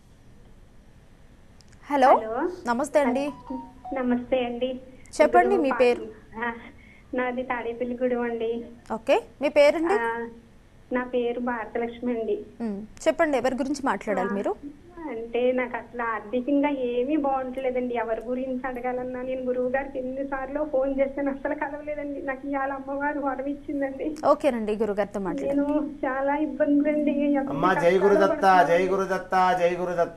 హలో హలో. నమస్తే అండి నమస్తే అండి చెప్పండి ఇప్పుడు మీ పా- పేరు. ఆ, నాది తాడేపల్లిగూడెం అండి ఓకే మీ పేరండి ఆ, నా పేరు భారతలక్ష్మి అండి ఉమ్, చెప్పండి ఎవరి గురించి మాట్లాడాలి మీరు అంటే నాకు అసలు ఆర్థికంగా ఏమీ బాగుంటలేదండి ఎవరి గురించి అడగాలన్నా నేను గురువు గారికి ఎన్నిసార్లు ఫోన్ చేస్తాను అసలు కలవలేదండి నాకు ఇవాళ అమ్మవారు వరం ఇచ్చిందండి ఓకేనండి గురుగారితో మాట్లాడండి నేను చాలా ఇబ్బందులండి అమ్మా జై గురుదత్త జై గురుదత్త జై గురుదత్త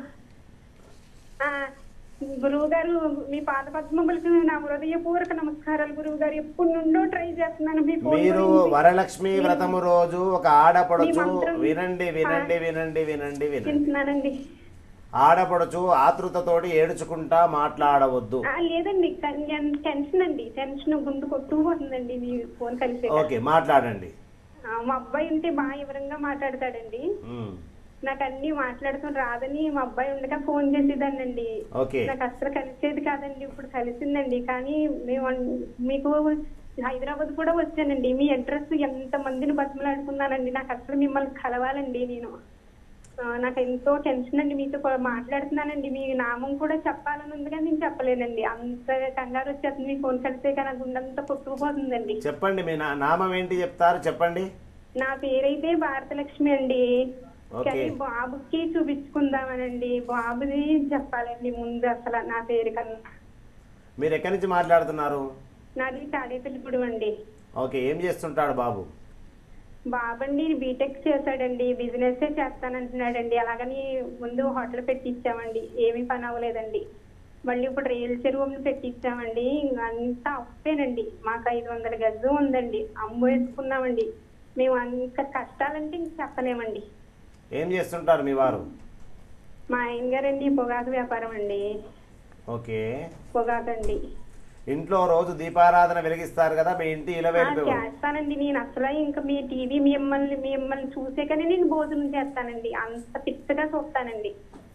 గురువు గారు మీ పాద పద్మములకు నా హృదయపూర్వక నమస్కారాలు గురువు గారు ఎప్పుడు నుండో ట్రై చేస్తున్నాను మీ ఫోన్ మీరు గురించి. వరలక్ష్మి వ్రతము రోజు ఒక ఆడపడుచు మీ మంత్రం- వినండి వినండి వినండి వినండి వినండి వింటున్నానండి ఆడపడుచు ఆతృతతోటి ఏడుచుకుంటా మాట్లాడవద్దు ఆ, లేదండి కన్- నేను టెన్షన్ అండి టెన్షన్ గుండు కొట్టుకుపోతుందండి మీ ఫోన్ కలిసే ఓకే మాట్లాడండి మా అబ్బాయి ఉంటే బాగా వివరంగా మాట్లాడతాడండి ఉమ్, నాకు అన్ని మాట్లాడుతూ రాదని మా అబ్బాయి ఉండగా ఫోన్ చేసేదానండి ఓకే నాకు అసలు కలిసేది కాదండి ఇప్పుడు కలిసిందండి కానీ మేము అన్- మీకు హైదరాబాద్ కూడా వచ్చానండి మీ అడ్రస్ ఎంత మందిని బతిమలాడుకున్నానండి నాకు అసలు మిమ్మల్ని కలవాలండి నేను ఆ, నాకు ఎంతో టెన్షన్ అండి మీతో కూడా మాట్లాడుతున్నానండి మీ నామం కూడా చెప్పాలని ఉంది కానీ నేను చెప్పలేనండి అంత కంగారు వచ్చేస్తుంది మీ ఫోన్ కలిసే కానీ నాకు గుండెంతా కొట్టుకుపోతుందండి చెప్పండి మీ నా- నామం ఏంటి చెప్తారు చెప్పండి నా పేరైతే భారతలక్ష్మి అండి ఓకే. కానీ బాబుకి చూపించుకుందామనండి బాబుది చెప్పాలండి ముందు అసలు నా పేరు కన్నా మీరు ఎక్కడి నుంచి మాట్లాడుతున్నారు నాది తాడేపల్లిగూడెం అండి ఓకే ఏం చేస్తుంటాడు బాబు బాబండి బీటెక్ చేశాడండి బిజినెస్ చేస్తానంటున్నాడండి అలాగని ముందు హోటల్ పెట్టించామండి ఏమీ పని అవ్వలేదండి మళ్ళీ ఇప్పుడు రైలు చెరువులు పెట్టించామండి ఇంక అంతా అప్పేనండి మాకు ఐదు వందల గజం ఉందండి అమ్ము వేసుకున్నామండి మేము అంత కష్టాలంటే ఇంక చెప్పలేమండి ఏం చేస్తుంటారు మీ వారు మా ఆయన గారండి పొగాకు వ్యాపారం అండి ఓకే పొగాకండి ఇంట్లో రోజు దీపారాధన వెలిగిస్తారు కదా మీ ఇంటి ఆ, ఇలవేల్పు చేస్తానండి నేను అసలు ఇంకా మీ టీవీ మిమ్మల్ని మిమ్మల్ని చూసే కానీ నేను భోజనం చేస్తానండి అంత పిచ్చగా చూస్తానండి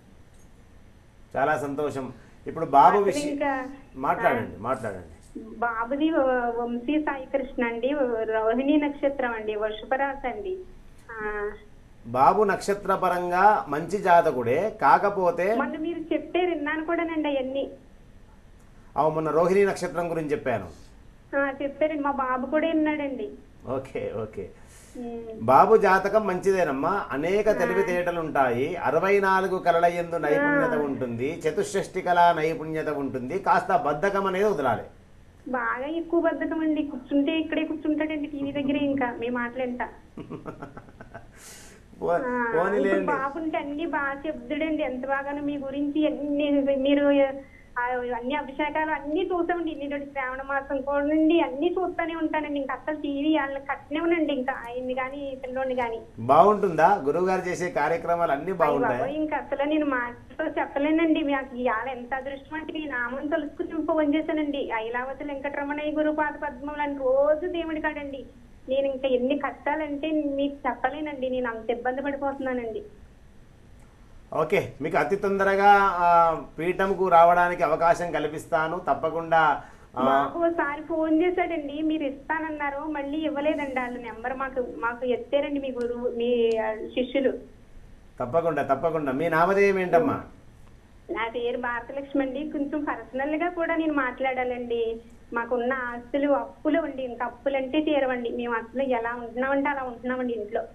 చాలా సంతోషం ఇప్పుడు బాబు అసలు విషయం ఇంకా మాట్లాడండి మాట్లాడండి బాబుది వ- వంశీ సాయి కృష్ణ అండి రోహిణి నక్షత్రం అండి వృషభరాశి అండి ఆ, బాబు నక్షత్ర పరంగా మంచి జాతకుడే కాకపోతే మొన్న మీరు చెప్తే విన్నాను కూడానండి అవన్నీ అవు మొన్న రోహిణి నక్షత్రం గురించి చెప్పాను ఆ, చెప్పారండి మా బాబు కూడా విన్నాడండి ఓకే ఓకే బాబు జాతకం మంచిదేనమ్మా అనేక తెలివితేటలు ఉంటాయి అరవై నాలుగు కళల ఎందు నైపుణ్యత ఉంటుంది చతుషష్టి కళా నైపుణ్యత ఉంటుంది కాస్త బద్ధకం అనేది వదలాలి బాగా ఎక్కువ బద్ధకం అండి కూర్చుంటే ఇక్కడే కూర్చుంటాడండి టీవీ దగ్గరే ఇంకా మీ మాటలంట పో- ఆ, ఇప్పుడు పోనీలేండి బాగుంటే అన్ని బాగా చెప్తాడండి ఎంత బాగానో మీ గురించి అన్ని మీరు ఆ, అన్ని అభిషేకాలు అన్ని చూసామండి ఇన్ని శ్రావణ మాసం కూడా అన్ని చూస్తానే ఉంటానండి ఇంకా అసలు టీవీ వాళ్ళని కట్టనివ్వనండి ఇంకా ఆయన్ని కానీ పిల్లోని కానీ బాగుంటుందా గురువు గారు చేసే కార్యక్రమాలు అన్ని బాగుంటాయి బాబోయ్ ఇంకా అసలు నేను మాటతో చెప్పలేనండి నాకు ఇవాళ ఎంత అదృష్టం అంటే ఈ నామం తలుసుకుని ఫోన్ చేశానండి ఐలావతి వెంకటరమణయ్య గురు పాద పద్మములు అని రోజు దేవుడి కాడండి నేను ఇంకా ఎన్ని కష్టాలంటే మీకు చెప్పలేనండి నేను అంత ఇబ్బంది పడిపోతున్నానండి ఓకే మీకు అతి తొందరగా ఆ, పీఠంకు రావడానికి అవకాశం కల్పిస్తాను తప్పకుండా ఆ, మాకు ఒకసారి ఫోన్ చేశాడండి మీరు ఇస్తానన్నారు మళ్ళీ ఇవ్వలేదండి వాళ్ళ నెంబర్ మాకు మాకు ఎత్తారండి మీ గురువు మీ ఆ, శిష్యులు తప్పకుండా తప్పకుండా మీ నామధేయం ఏంటమ్మా నా పేరు భారతలక్ష్మి అండి కొంచెం పర్సనల్ గా కూడా నేను మాట్లాడాలండి మాకున్న ఆస్తులు అప్పులు అండి ఇంకా అప్పులు అంటే తీరవండి మేము అసలు ఎలా ఉంటున్నామంటే అలా ఉంటున్నామండి ఇంట్లో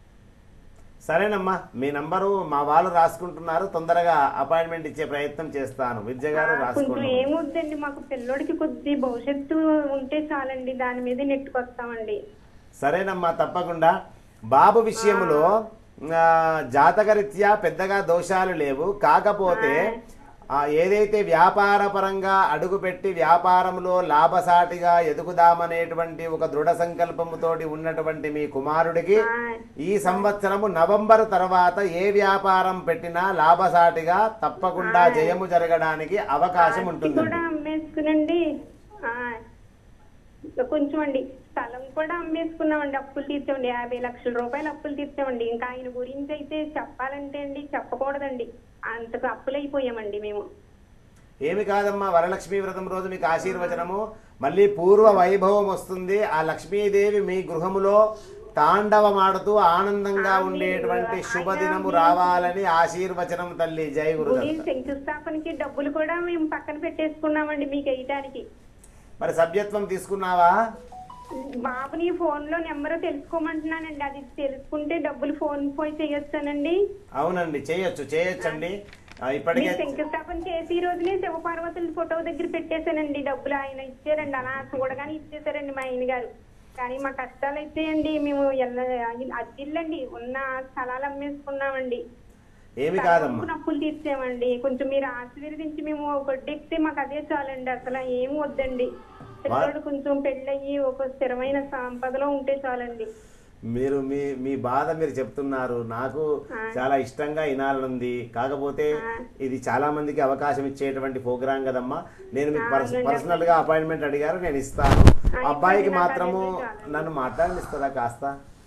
సరేనమ్మా మీ నంబరు మా వాళ్ళు రాసుకుంటున్నారు తొందరగా అపాయింట్మెంట్ ఇచ్చే ప్రయత్నం చేస్తాను విద్య గారు కొంచెం రాసుకోండి ఏమొద్దండి మాకు పిల్లోడికి కొద్ది భవిష్యత్తు ఉంటే చాలండి దాని మీద నెట్టుకొస్తామండి సరేనమ్మా తప్పకుండా బాబు విషయంలో ఆ, జాతకరీత్యా పెద్దగా దోషాలు లేవు కాకపోతే ఆ, ఏదైతే వ్యాపార పరంగా అడుగుపెట్టి వ్యాపారంలో లాభసాటిగా ఎదుగుదామనేటువంటి ఒక దృఢ సంకల్పముతోటి ఉన్నటువంటి మీ కుమారుడికి ఈ సంవత్సరము నవంబర్ తర్వాత ఏ వ్యాపారం పెట్టినా లాభసాటిగా తప్పకుండా జయము జరగడానికి అవకాశం కూడా ఉంటుందండి అమ్మేసుకునండి ఆ, కొంచెం అండి స్థలం కూడా అమ్మేసుకున్నామండి అప్పులు తీర్చామండి యాభై లక్షల రూపాయలు అప్పులు తీర్చామండి ఇంకా ఆయన గురించి అయితే చెప్పాలంటే అండి చెప్పకూడదండి అంతకు అప్పులు అయిపోయామండి మేము ఏమి కాదమ్మా వరలక్ష్మీ వ్రతం రోజు మీకు ఆశీర్వచనము మళ్ళీ పూర్వ వైభవం వస్తుంది ఆ లక్ష్మీదేవి మీ గృహములో తాండవమాడుతూ ఆనందంగా ఉండేటువంటి శుభదినము రావాలని ఆశీర్వచనం తల్లి జై గుడి గురుదత్త శంకుస్థాపనకి డబ్బులు కూడా మేము పక్కన పెట్టేసుకున్నామండి మీకు వేయటానికి మరి సభ్యత్వం తీసుకున్నావా బాబుని ఫోన్ లో నెంబర్ తెలుసుకోమంటున్నానండి అది తెలుసుకుంటే డబ్బులు ఫోన్ పోయి చేయొచ్చానండి అవునండి చేయొచ్చు చేయొచ్చండి ఆ, ఇప్పటికే మీరు శంకుస్థాపన చేసి ఈ రోజునే శివపార్వతుల ఫోటో దగ్గర పెట్టేశానండి డబ్బులు ఆయన ఇచ్చారండి అలా చూడగానే ఇచ్చేసారండి మా ఆయన గారు కానీ మా కష్టాలు అయితే అండి మేము ఎల్ల- అద్దిల్లండి ఉన్న స్థలాలు అమ్మేసుకున్నామండి ఏమి కాదమ్మా స్థలం అప్పులు తీర్చామండి కొంచెం మీరు ఆశీర్వదించి మేము కొట్టెక్కితే మాకు అదే చాలండి అసలు ఏం వద్దండి పిల్లడు కొంచెం పెళ్ళయ్యి ఒక స్థిరమైన సంపదలో ఉంటే చాలండి మీరు మీ మీ బాధ మీరు చెప్తున్నారు నాకు చాలా ఇష్టంగా వినాలనుంది కాకపోతే ఇది చాలా మందికి అవకాశం ఇచ్చేటువంటి ప్రోగ్రాం కదమ్మా నేను మీకు పర్స- పర్సనల్ గా అపాయింట్మెంట్ అడిగారు నేను ఇస్తాను అబ్బాయికి మాత్రము నన్ను మాట్లాడనిస్తుందా కాస్త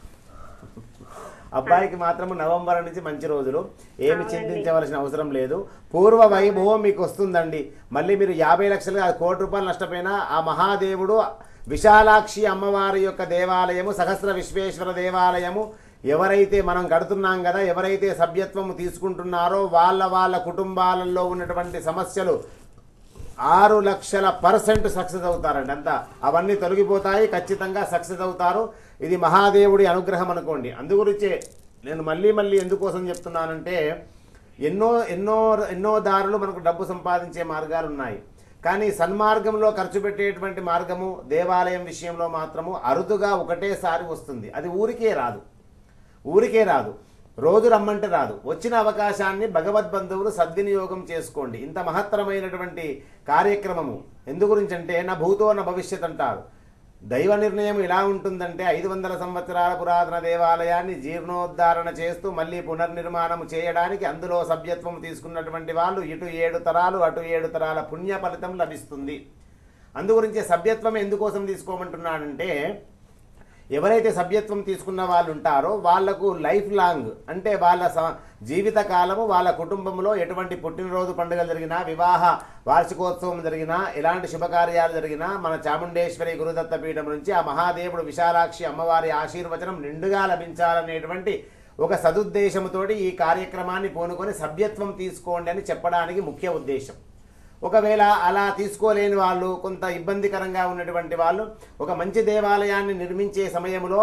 అబ్బాయికి మాత్రము నవంబర్ నుంచి మంచి రోజులు ఏమి చింతించవలసిన అవసరం లేదు పూర్వ వైభవం మీకు వస్తుందండి మళ్ళీ మీరు యాభై లక్షలు కాదు, కోటి రూపాయలు నష్టపోయినా ఆ మహాదేవుడు విశాలాక్షి అమ్మవారి యొక్క దేవాలయము సహస్ర విశ్వేశ్వర దేవాలయము ఎవరైతే మనం కడుతున్నాం కదా ఎవరైతే సభ్యత్వము తీసుకుంటున్నారో వాళ్ళ వాళ్ళ కుటుంబాలలో ఉన్నటువంటి సమస్యలు ఆరు లక్షల పర్సెంట్ సక్సెస్ అవుతారండి అంతా అవన్నీ తొలగిపోతాయి ఖచ్చితంగా సక్సెస్ అవుతారు ఇది మహాదేవుడి అనుగ్రహం అనుకోండి అందుగురించే నేను మళ్ళీ మళ్ళీ ఎందుకోసం చెప్తున్నానంటే ఎన్నో ఎన్నో ఎన్నో దారులు మనకు డబ్బు సంపాదించే మార్గాలు ఉన్నాయి కానీ సన్మార్గంలో ఖర్చు పెట్టేటువంటి మార్గము దేవాలయం విషయంలో మాత్రము అరుదుగా ఒకటేసారి వస్తుంది అది ఊరికే రాదు ఊరికే రాదు రోజు రమ్మంటే రాదు వచ్చిన అవకాశాన్ని భగవద్బంధువులు సద్వినియోగం చేసుకోండి ఇంత మహత్తరమైనటువంటి కార్యక్రమము ఎందు గురించి అంటే నా భూతో నా భవిష్యత్ అంటారు దైవ నిర్ణయం ఎలా ఉంటుందంటే ఐదు వందల సంవత్సరాల పురాతన దేవాలయాన్ని జీర్ణోద్ధారణ చేస్తూ మళ్ళీ పునర్నిర్మాణం చేయడానికి అందులో సభ్యత్వం తీసుకున్నటువంటి వాళ్ళు ఇటు ఏడు తరాలు అటు ఏడు తరాల పుణ్య ఫలితం లభిస్తుంది అందుగురించే సభ్యత్వం ఎందుకోసం తీసుకోమంటున్నానంటే ఎవరైతే సభ్యత్వం తీసుకున్న వాళ్ళు ఉంటారో వాళ్లకు లైఫ్ లాంగ్ అంటే వాళ్ళ స- జీవిత కాలము వాళ్ళ కుటుంబంలో ఎటువంటి పుట్టినరోజు పండుగలు జరిగినా వివాహ వార్షికోత్సవం జరిగినా ఎలాంటి శుభకార్యాలు జరిగినా మన చాముండేశ్వరి గురుదత్త పీఠం నుంచి ఆ మహాదేవుడు విశాలాక్షి అమ్మవారి ఆశీర్వచనం నిండుగా లభించాలనేటువంటి ఒక సదుద్దేశంతోటి ఈ కార్యక్రమాన్ని పూనుకొని సభ్యత్వం తీసుకోండి అని చెప్పడానికి ముఖ్య ఉద్దేశం ఒకవేళ అలా తీసుకోలేని వాళ్ళు కొంత ఇబ్బందికరంగా ఉన్నటువంటి వాళ్ళు ఒక మంచి దేవాలయాన్ని నిర్మించే సమయంలో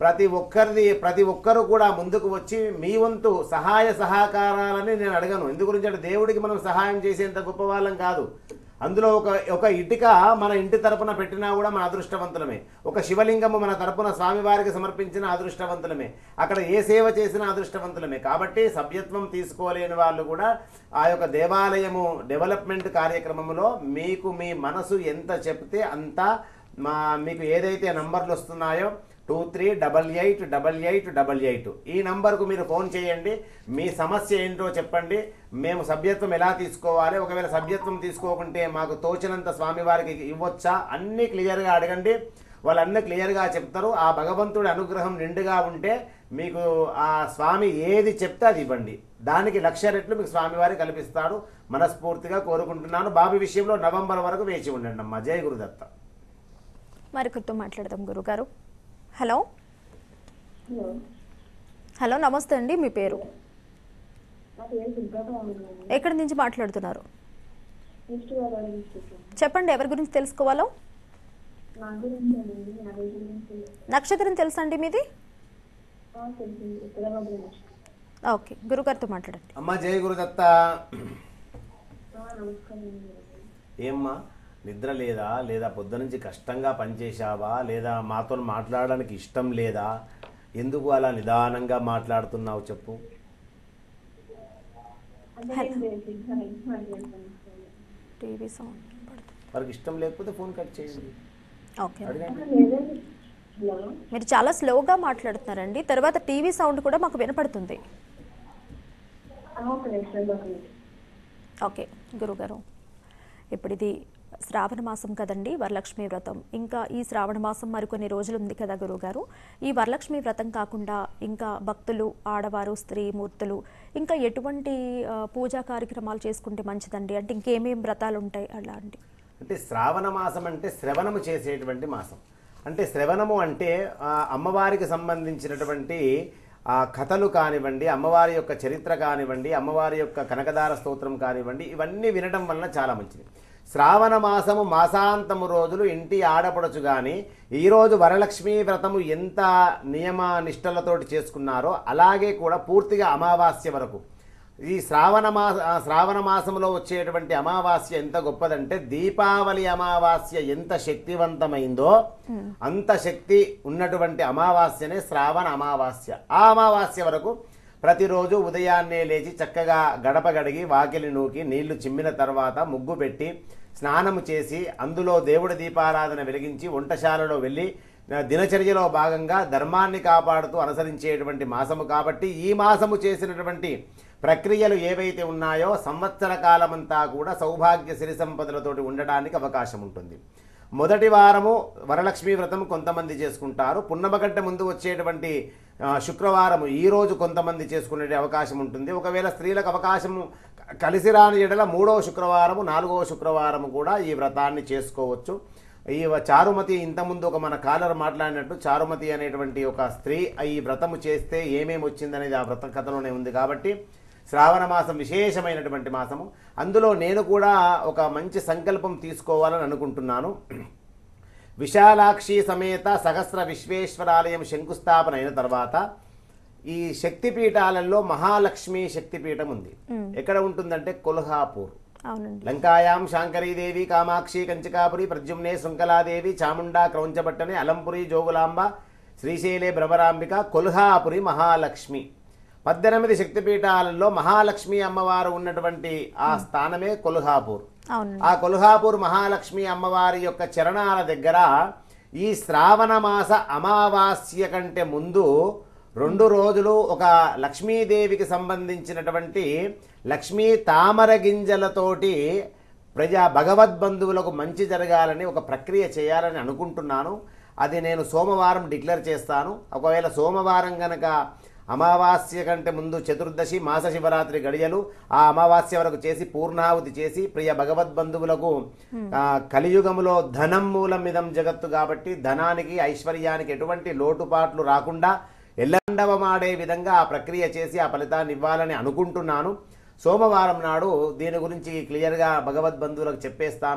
ప్రతి ఒక్కరిది ప్రతి ఒక్కరు కూడా ముందుకు వచ్చి మీ వంతు సహాయ సహకారాలని నేను అడగను ఎందు గురించి అంటే దేవుడికి మనం సహాయం చేసేంత గొప్ప వాళ్ళం కాదు అందులో ఒక ఒక ఇటుక మన ఇంటి తరపున పెట్టినా కూడా మన అదృష్టవంతులమే ఒక శివలింగము మన తరపున స్వామివారికి సమర్పించిన అదృష్టవంతులమే అక్కడ ఏ సేవ చేసినా అదృష్టవంతులమే కాబట్టి సభ్యత్వం తీసుకోలేని వాళ్ళు కూడా ఆ యొక్క దేవాలయము డెవలప్మెంట్ కార్యక్రమంలో మీకు మీ మనసు ఎంత చెప్తే అంత మా మీకు ఏదైతే నంబర్లు వస్తున్నాయో two three double eight double eight double eight ఈ నంబర్కు మీరు ఫోన్ చేయండి మీ సమస్య ఏంటో చెప్పండి మేము సభ్యత్వం ఎలా తీసుకోవాలి ఒకవేళ సభ్యత్వం తీసుకోకుంటే మాకు తోచినంత స్వామివారికి ఇవ్వచ్చా అన్నీ క్లియర్గా అడగండి వాళ్ళన్నీ క్లియర్గా చెప్తారు ఆ భగవంతుడి అనుగ్రహం నిండుగా ఉంటే మీకు ఆ స్వామి ఏది చెప్తే అది ఇవ్వండి దానికి లక్ష రెట్లు మీకు స్వామివారి కల్పిస్తాడు మనస్ఫూర్తిగా కోరుకుంటున్నాను బాబు విషయంలో నవంబర్ వరకు వేచి ఉండండి అమ్మా జయ గురుదత్త మరికొద్దు మాట్లాడదాం గురుగారు హలో హలో నమస్తే అండి మీ పేరు ఎక్కడి నుంచి మాట్లాడుతున్నారు చెప్పండి ఎవరి గురించి తెలుసుకోవాలో నక్షత్రం తెలుసా అండి మీది ఓకే గురుగారితో మాట్లాడండి అమ్మా జయ గురుదత్త ఏమ్మా నిద్ర లేదా లేదా పొద్దు నుంచి కష్టంగా పనిచేశావా లేదా మాతో మాట్లాడడానికి ఇష్టం లేదా ఎందుకు అలా నిదానంగా మాట్లాడుతున్నావు చెప్పు టీవీ సౌండ్ వారికి ఇష్టం లేకపోతే ఫోన్ కట్ చేయండి ఓకే అడగండి మీరు చాలా స్లోగా మాట్లాడుతున్నారండి తర్వాత టీవీ సౌండ్ కూడా మాకు వినపడుతుంది ఓకే గురుగారు ఇప్పుడు ఇది శ్రావణ మాసం కదండి వరలక్ష్మి వ్రతం ఇంకా ఈ శ్రావణ మాసం మరికొన్ని రోజులు ఉంది కదా గురుగారు ఈ వరలక్ష్మి వ్రతం కాకుండా ఇంకా భక్తులు ఆడవారు స్త్రీ మూర్తులు ఇంకా ఎటువంటి ఆ, పూజా కార్యక్రమాలు చేసుకుంటే మంచిదండి అంటే ఇంకేమేం వ్రతాలు ఉంటాయి అలా అండి అంటే శ్రావణ మాసం అంటే శ్రవణము చేసేటువంటి మాసం అంటే శ్రవణము అంటే ఆ, అమ్మవారికి సంబంధించినటువంటి ఆ కథలు కానివ్వండి అమ్మవారి యొక్క చరిత్ర కానివ్వండి అమ్మవారి యొక్క కనకదార స్తోత్రం కానివ్వండి ఇవన్నీ వినడం వలన చాలా మంచిది శ్రావణ మాసము మాసాంతము రోజులు ఇంటి ఆడపడచ్చు కానీ ఈరోజు వరలక్ష్మీ వ్రతము ఎంత నియమ నిష్టలతోటి చేసుకున్నారో అలాగే కూడా పూర్తిగా అమావాస్య వరకు ఈ శ్రావణ మాస ఆ శ్రావణ మాసంలో వచ్చేటువంటి అమావాస్య ఎంత గొప్పదంటే దీపావళి అమావాస్య ఎంత శక్తివంతమైందో అంత శక్తి ఉన్నటువంటి అమావాస్యనే శ్రావణ అమావాస్య ఆ అమావాస్య వరకు ప్రతిరోజు ఉదయాన్నే లేచి చక్కగా గడప గడిగి వాకిలి నూకి నీళ్లు చిమ్మిన తర్వాత ముగ్గు పెట్టి స్నానము చేసి అందులో దేవుడి దీపారాధన వెలిగించి వంటశాలలో వెళ్ళి ఆ, దినచర్యలో భాగంగా ధర్మాన్ని కాపాడుతూ అనుసరించేటువంటి మాసము కాబట్టి ఈ మాసము చేసినటువంటి ప్రక్రియలు ఏవైతే ఉన్నాయో సంవత్సర కాలమంతా కూడా సౌభాగ్య సిరి సంపదలతోటి ఉండడానికి అవకాశం ఉంటుంది మొదటి వారము వరలక్ష్మీ వ్రతం కొంతమంది చేసుకుంటారు పున్నమగడ్డ ముందు వచ్చేటువంటి ఆ, శుక్రవారము ఈ రోజు కొంతమంది చేసుకునే అవకాశం ఉంటుంది ఒకవేళ స్త్రీలకు అవకాశము క- కలిసి రాని ఎడల మూడవ శుక్రవారము నాలుగవ శుక్రవారము కూడా ఈ వ్రతాన్ని చేసుకోవచ్చు ఈ వ- చారుమతి ఇంతకుముందు ఒక మన కాలర్ మాట్లాడినట్టు చారుమతి అనేటువంటి ఒక స్త్రీ ఈ వ్రతము చేస్తే ఏమేమి వచ్చిందనేది ఆ వ్రత కథలోనే ఉంది కాబట్టి శ్రావణ మాసం విశేషమైనటువంటి మాసము అందులో నేను కూడా ఒక మంచి సంకల్పం తీసుకోవాలని అనుకుంటున్నాను విశాలాక్షి సమేత సహస్ర విశ్వేశ్వరాలయం శంకుస్థాపన అయిన తర్వాత ఈ శక్తిపీఠాలలో మహాలక్ష్మి శక్తిపీఠం ఉంది ఎక్కడ ఉంటుందంటే కొల్హాపూర్ అవునండి లంకాయాం శాంకరీదేవి కామాక్షి కంచికాపురి ప్రద్యుమ్నే శృంఖలాదేవి చాముండా క్రౌంచబట్టనే అలంపురి జోగులాంబ శ్రీశైలే భ్రమరాంబిక కొల్హాపురి మహాలక్ష్మి పద్దెనిమిది శక్తిపీఠాలలో మహాలక్ష్మి అమ్మవారు ఉన్నటువంటి ఆ స్థానమే కొల్హాపూర్ అవునండి ఆ కొల్హాపూర్ మహాలక్ష్మి అమ్మవారి యొక్క చరణాల దగ్గర ఈ శ్రావణ మాస అమావాస్య కంటే ముందు రెండు రోజులు ఒక లక్ష్మీదేవికి సంబంధించినటువంటి లక్ష్మీ తామర గింజలతోటి ప్రజా భగవద్బంధువులకు మంచి జరగాలని ఒక ప్రక్రియ చేయాలని అనుకుంటున్నాను అది నేను సోమవారం డిక్లేర్ చేస్తాను ఒకవేళ సోమవారం గనక అమావాస్య కంటే ముందు చతుర్దశి మాస శివరాత్రి గడియలు ఆ అమావాస్య వరకు చేసి పూర్ణాహుతి చేసి ప్రియ భగవద్బంధువులకు ఆ, కలియుగములో ధనం మూలం ఇదం జగత్తు కాబట్టి ధనానికి ఐశ్వర్యానికి ఎటువంటి లోటుపాట్లు రాకుండా ఎల్లండవమాడే విధంగా ఆ ప్రక్రియ చేసి ఆ ఫలితాన్ని ఇవ్వాలని అనుకుంటున్నాను సోమవారం నాడు దీని గురించి క్లియర్గా భగవద్బంధువులకు చెప్పేస్తాను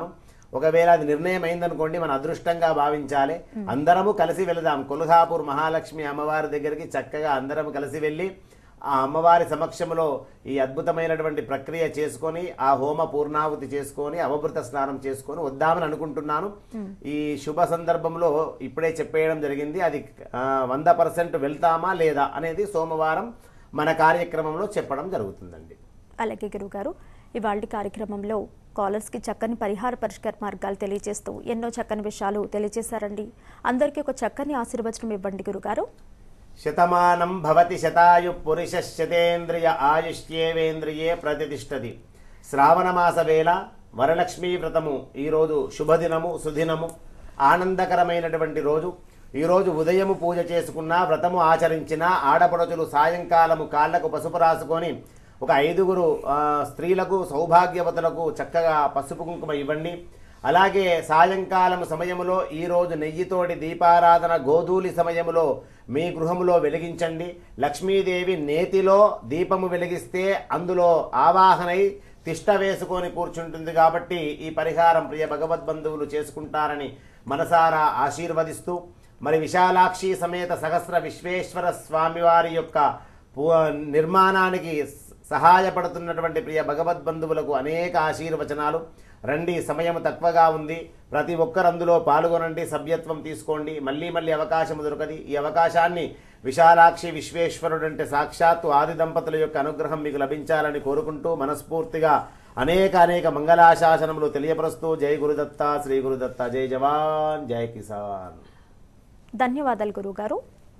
ఒకవేళ అది నిర్ణయం అయిందనుకోండి మన అదృష్టంగా భావించాలి అందరము కలిసి వెళదాం కొల్హాపూర్ మహాలక్ష్మి అమ్మవారి దగ్గరికి చక్కగా అందరం కలిసి వెళ్ళి ఆ అమ్మవారి సమక్షంలో ఈ అద్భుతమైనటువంటి ప్రక్రియ చేసుకొని ఆ హోమ పూర్ణాహుతి చేసుకొని అవభృత స్నానం చేసుకొని వద్దామని అనుకుంటున్నాను ఈ శుభ సందర్భంలో ఇప్పుడే చెప్పేయడం జరిగింది అది ఆ, వంద పర్సెంట్ వెళ్తామా లేదా అనేది సోమవారం మన కార్యక్రమంలో చెప్పడం జరుగుతుందండి అలాగే గురుగారు ఇవాళ కార్యక్రమంలో కాలర్స్కి చక్కని పరిహార పరిష్కార మార్గాలు తెలియజేస్తూ ఎన్నో చక్కని విషయాలు తెలియజేశారండి అందరికీ ఒక చక్కని ఆశీర్వచనం ఇవ్వండి గురుగారు శతమానం భవతి శతాయు పురుష శతేంద్రియ ఆయుష్యేవేంద్రియే ప్రతిష్టది శ్రావణమాస వేళ వరలక్ష్మీ వ్రతము ఈరోజు శుభదినము సుదినము ఆనందకరమైనటువంటి రోజు ఈరోజు ఉదయము పూజ చేసుకున్న వ్రతము ఆచరించిన ఆడపడుచులు సాయంకాలము కాళ్లకు పసుపు రాసుకొని ఒక ఐదుగురు ఆ, స్త్రీలకు సౌభాగ్యవతులకు చక్కగా పసుపు కుంకుమ ఇవ్వండి అలాగే సాయంకాలం సమయములో ఈరోజు నెయ్యితోటి దీపారాధన గోధూలి సమయములో మీ గృహములో వెలిగించండి లక్ష్మీదేవి నేతిలో దీపము వెలిగిస్తే అందులో ఆవాహనై తిష్ట వేసుకొని కూర్చుంటుంది కాబట్టి ఈ పరిహారం ప్రియ భగవద్బంధువులు చేసుకుంటారని మనసారా ఆశీర్వదిస్తూ మరి విశాలాక్షి సమేత సహస్ర విశ్వేశ్వర స్వామివారి యొక్క పు- నిర్మాణానికి సహాయపడుతున్నటువంటి ప్రియ భగవద్బంధువులకు అనేక ఆశీర్వచనాలు రండి సమయం తక్కువగా ఉంది ప్రతి ఒక్కరు అందులో పాల్గొనండి సభ్యత్వం తీసుకోండి మళ్ళీ మళ్ళీ అవకాశం దొరకది ఈ అవకాశాన్ని విశాలాక్షి విశ్వేశ్వరుడు అంటే సాక్షాత్తు ఆది దంపతుల యొక్క అనుగ్రహం మీకు లభించాలని కోరుకుంటూ మనస్ఫూర్తిగా అనేక అనేక మంగళాశాసనములు తెలియపరుస్తూ జై గురుదత్త శ్రీ గురుదత్త జై జవాన్ జై కిసాన్ ధన్యవాదాలు గురుగారు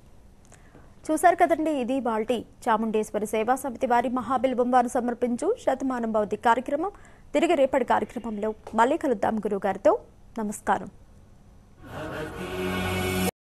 చూశారు కదండి ఇది బాల్టీ చాముండేశ్వరి సేవా సమితి వారి మహాబిల్బంబాను సమర్పించు శతమానం భవతి కార్యక్రమం తిరిగి రేపటి కార్యక్రమంలో మళ్ళీ కలుద్దాం గురుగారితో నమస్కారం భవతి